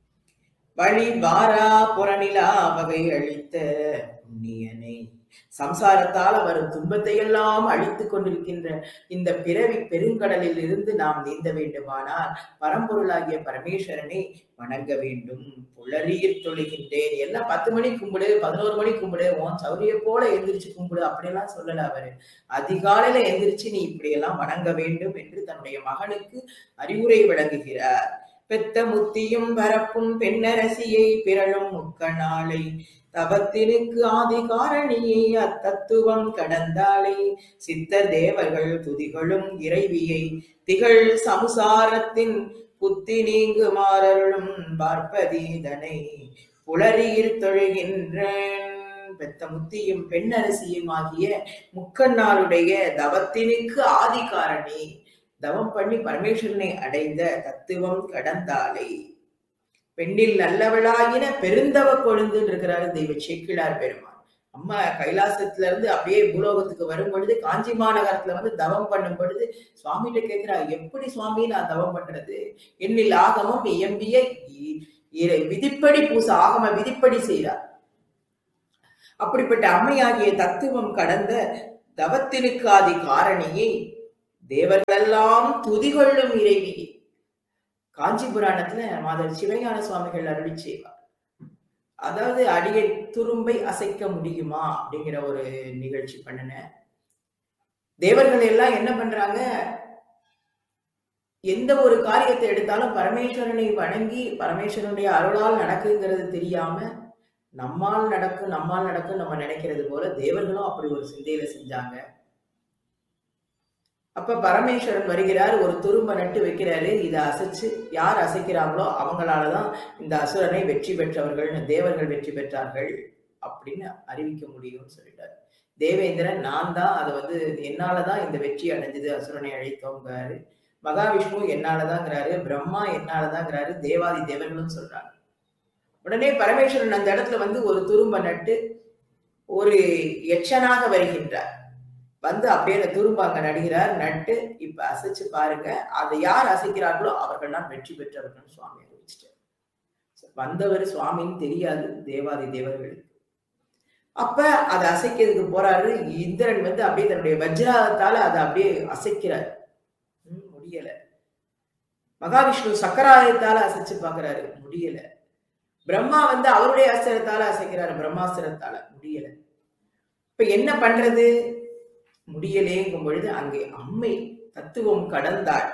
வழி வாரா புறநிலா வகை அளித்த புண்ணியனை சம்சாரத்தால் வரும் துன்பத்தை எல்லாம் அழித்துக் கொண்டிருக்கின்ற இந்த பிறவி பெருங்கடலில் இருந்து நாம் நீந்த வேண்டுமானால் பரம்பொருளாகிய பரமேஸ்வரனை வணங்க வேண்டும் புலரியில் தொழுகின்றேன் எல்லாம் பத்து மணி கும்பிடு பதினோரு மணி கும்பிடு உன் சௌரிய போல எந்திரிச்சு கும்பிடு அப்படியெல்லாம் சொல்லல அவரு அதிகாலையில எந்திரிச்சு நீ இப்படியெல்லாம் வணங்க வேண்டும் என்று தன்னுடைய மகனுக்கு அறிவுரை வழங்குகிறார் பெத்த முத்தியும் பரப்பும் பெண்ணரசியை பிறழும் முக்கணாளை தவத்தினுக்கு ஆதி காரணியை அத்தத்துவம் கடந்தாளை சித்த தேவர்கள் துதிகளும் இறைவியை திகழ் சமுசாரத்தின் புத்தி நீங்கு மாறருளும் பார்ப்பதீதனை புலரியில் தொழுகின்றேன் பெத்த முத்தியும் பெண்ணரசியும் ஆகிய முக்கண்ணாருடைய தவத்தினுக்கு ஆதி காரணி தவம் பண்ணி பரமேஸ்வரனை அடைந்த தத்துவம் கடந்தாளை பெண்ணில் நல்லவளாகின பெருந்தவ கொழுந்து இருக்கிறாரு தெய்வ சேக்கிழார் பெருமான் அம்மா கைலாசத்துல இருந்து அப்படியே பூலோகத்துக்கு வரும் பொழுது காஞ்சி மாநகரத்துல வந்து தவம் பண்ணும் பொழுது சுவாமிகிட்ட கேக்குறா எப்படி சுவாமி நான் தவம் பண்றது என்னில் ஆகமம் இயம்பிய இ- இறை விதிப்படி பூச ஆகம விதிப்படி செய்கிறார் அப்படிப்பட்ட அம்மையாகிய தத்துவம் கடந்த தவத்தினுக்கு ஆதி காரணியை தேவர்களெல்லாம் துதிகொள்ளும் இறைவி காஞ்சி புராணத்துல மாதர் சிவஞான சுவாமிகள் அருளி செய்வார் அதாவது அடியை துரும்பை அசைக்க முடியுமா அப்படிங்கிற ஒரு நிகழ்ச்சி பண்ணினேன் தேவர்கள் எல்லாம் என்ன பண்றாங்க எந்த ஒரு காரியத்தை எடுத்தாலும் பரமேஸ்வரனை வணங்கி பரமேஸ்வரனுடைய அருளால் நடக்குங்கிறது தெரியாம நம்மால் நடக்கும் நம்மால் நடக்கும் நம்ம நினைக்கிறது போல தேவர்களும் அப்படி ஒரு சிந்தையில செஞ்சாங்க அப்ப பரமேஸ்வரன் வருகிறார் ஒரு துரும்ப நட்டு வைக்கிறாரு இதை அசைச்சு யார் அசைக்கிறாங்களோ அவங்களாலதான் இந்த அசுரனை வெற்றி பெற்றவர்கள் தேவர்கள் வெற்றி பெற்றார்கள் அப்படின்னு அறிவிக்க முடியும்னு சொல்லிட்டாரு தேவேந்திரன் நான் தான் அதை வந்து என்னாலதான் இந்த வெற்றி அடைஞ்சது அசுரனை அழைத்தோங்கிறாரு மகாவிஷ்ணு என்னாலதாங்கிறாரு பிரம்மா என்னாலதாங்கிறாரு தேவாதி தேவர்களும் சொல்றாங்க உடனே பரமேஸ்வரன் அந்த இடத்துல வந்து ஒரு துரும்ப நட்டு ஒரு யட்சனாக வருகின்றார் வந்து அப்படியே அந்த துரும்ப அங்க நடுகிறார் நட்டு இப்ப அசைச்சு பாருங்க அதை யார் அசைக்கிறார்களோ அவர்கள் தான் வெற்றி பெற்றவர்கள் சுவாமி அறிவிச்சிட்டார் வந்தவர் சுவாமின்னு தெரியாது தேவாதி தேவர்களுக்கு அப்ப அதை அசைக்கிறதுக்கு போறாரு இந்திரன் வந்து அப்படியே தன்னுடைய வஜ்ராத்தால அதை அப்படியே அசைக்கிறார் ம், முடியல மகாவிஷ்ணு சக்கராயத்தால அசைச்சு பாக்குறாரு முடியல பிரம்மா வந்து அவருடைய அஸ்திரத்தால அசைக்கிறாரு பிரம்மாஸ்திரத்தால முடியல இப்ப என்ன பண்றது முடியலேங்கும் பொழுது அங்கே அம்மை தத்துவம் கடந்தாள்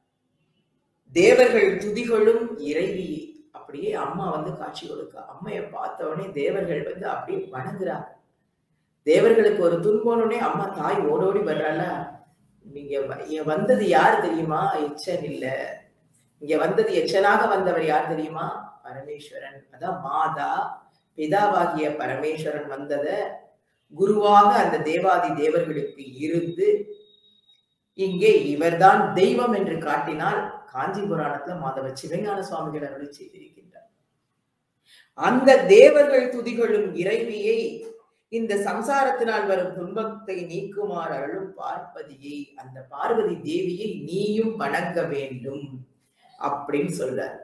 தேவர்கள் துதிகளும் இறைவியே அப்படியே அம்மா வந்து காட்சி கொடுக்க அம்மையை பார்த்த உடனே தேவர்கள் வந்து அப்படியே வணங்குறாங்க தேவர்களுக்கு ஒரு துன்போனே அம்மா தாய் ஓடோடி வர்றாள நீங்க வ- இங்க வந்தது யார் தெரியுமா எச்சன் இல்ல இங்க வந்தது எச்சனாக வந்தவர் யார் தெரியுமா பரமேஸ்வரன் அதான் மாதா பிதாவாகிய பரமேஸ்வரன் வந்தத குருவாக அந்த தேவாதி தேவர்களுக்கு இருந்து இங்கே இவர்தான் தெய்வம் என்று காட்டினால் காஞ்சி புராணத்துல மாதவ சிவஞான சுவாமிகள் அருளி செய்திருக்கின்றார் அந்த தேவர்கள் துதிகளும் இறைவியை இந்த சம்சாரத்தினால் வரும் துன்பத்தை நீக்குமாறு அருளும் பார்வதியை அந்த பார்வதி தேவியை நீயும் வணங்க வேண்டும் அப்படின்னு சொல்றார்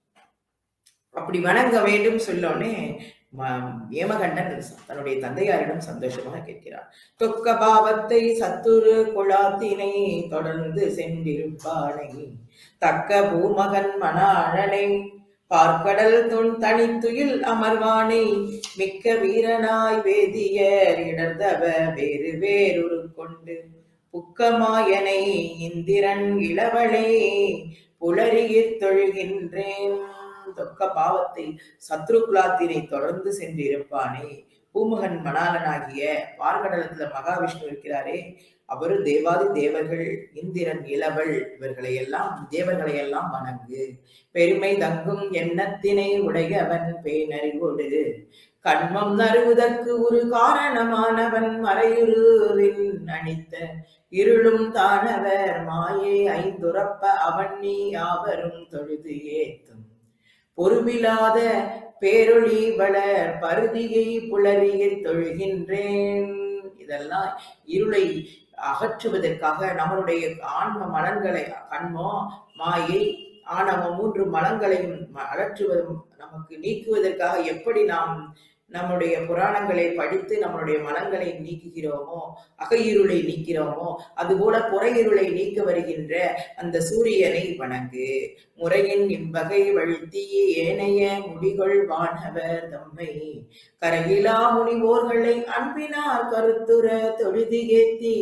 அப்படி வணங்க வேண்டும் சொல்லோனே ம- ஏமகண்டன் தன்னுடைய தந்தையாரிடம் சந்தோஷமாக கேட்கிறார் தொக்க பாவத்தை சத்துரு குழாத்தினை தொடர்ந்து சென்றிருப்பானை தக்க பூமகன் மணாழனை பார்க்கடல் துண் தனித்துயில் அமர்வானை மிக்க வீரனாய் வேதியர் இடர்தவ வேறு வேறொரு கொண்டு புக்கமாயனை இந்திரன் இளவளே புலரியிற் தொழுகின்றேன் தொக்க பாவத்தை சத்ருகுலாத்தினை தொடர்ந்து சென்றிருப்பானே பூமுகன் மணாலனாகிய பார்கடலத்துல மகாவிஷ்ணு இருக்கிறாரே அவரு தேவாதி தேவர்கள் இந்திரன் இளவல் இவர்களை எல்லாம் தேவர்களை எல்லாம் வணங்கு பெருமை தங்கும் எண்ணத்தினை உடையவன் பேனறிவோடு கண்மம் நறுவதற்கு ஒரு காரணமானவன் மறையுருவின் அணித்த இருளும் தானவர் மாயே ஐந்துறப்ப அவன் நீ யாவரும் தொழுது ஏத்தும் பொறுமில்லாத பேரொளி வளர் பருதியை புலரியில் தொழுகின்றேன் இதெல்லாம் இருளை அகற்றுவதற்காக நம்மளுடைய ஆன்ம மலன்களை கண்மோ மாயை ஆணவம் மூன்று மலங்களையும் ம- அகற்றுவதும் நமக்கு நீக்குவதற்காக எப்படி நாம் நம்முடைய புராணங்களை படித்து நம்மளுடைய மலங்களை நீக்குகிறோமோ அகையிருளை நீக்கிறோமோ அதுபோல புறையிருளை நீக்க வருகின்ற அந்த சூரியனை வணங்கு முறையின் இவ்வகை வழுத்தி ஏனைய முடிகள் வானவர் தம்மை கரையிலா முனிவோர்களை அன்பினார் கருத்துர தொழுதி ஏத்தி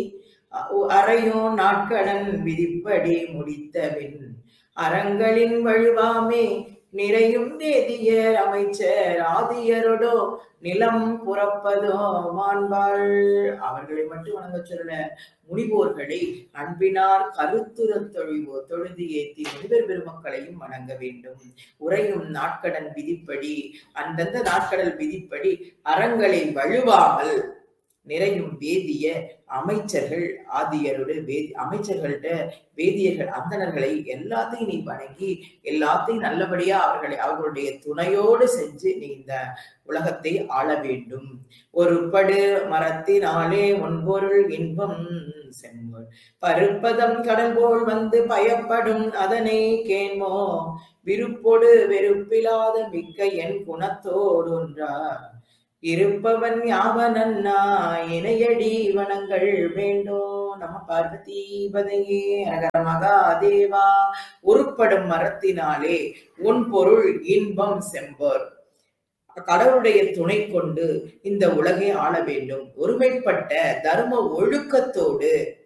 அறையோ நாட்கடன் விதிப்படி முடித்தபின் அறங்களின் வழுவாமே நிறையும் வேதியர் அமைச்சர் ஆதியரோடோ நிலம் புறப்பதோ மாண்பாள் அவர்களை மட்டும் வணங்க சொல்லல முனிவோர்களை அன்பினார் கருத்துரத் தொழிவோ தொழுதி ஏத்தி முனிவர் பெருமக்களையும் வணங்க வேண்டும் உறையும் நாட்கடன் விதிப்படி அந்தந்த நாட்கடல் விதிப்படி அறங்களை வழுவாமல் நிறையும் வேதிய அமைச்சர்கள் ஆதியரோடு வேதி அமைச்சர்கள்ட்ட வேதியர்கள் அந்தணர்களை எல்லாத்தையும் நீ வணங்கி எல்லாத்தையும் நல்லபடியா அவர்களை அவர்களுடைய துணையோடு செஞ்சு நீ இந்த உலகத்தை ஆள வேண்டும் ஒரு படு மரத்தினாலே ஒன்பொருள் இன்பம் செம்மொழ் பருப்பதம் கடல் போல் வந்து பயப்படும் அதனை கேண்மோ விருப்பொடு வெறுப்பிலாத மிக்க என் குணத்தோடு ஒன்றார் இருப்பவன் யாவனன்னா இணையடி வனங்கள் வேண்டும் நம பார்வதி பதையே அரகர மகாதேவா உருப்படும் மரத்தினாலே உன் பொருள் இன்பம் செம்பர் கடவுளுடைய துணை கொண்டு இந்த உலகை ஆள வேண்டும் ஒருமைப்பட்ட தர்ம ஒழுக்கத்தோடு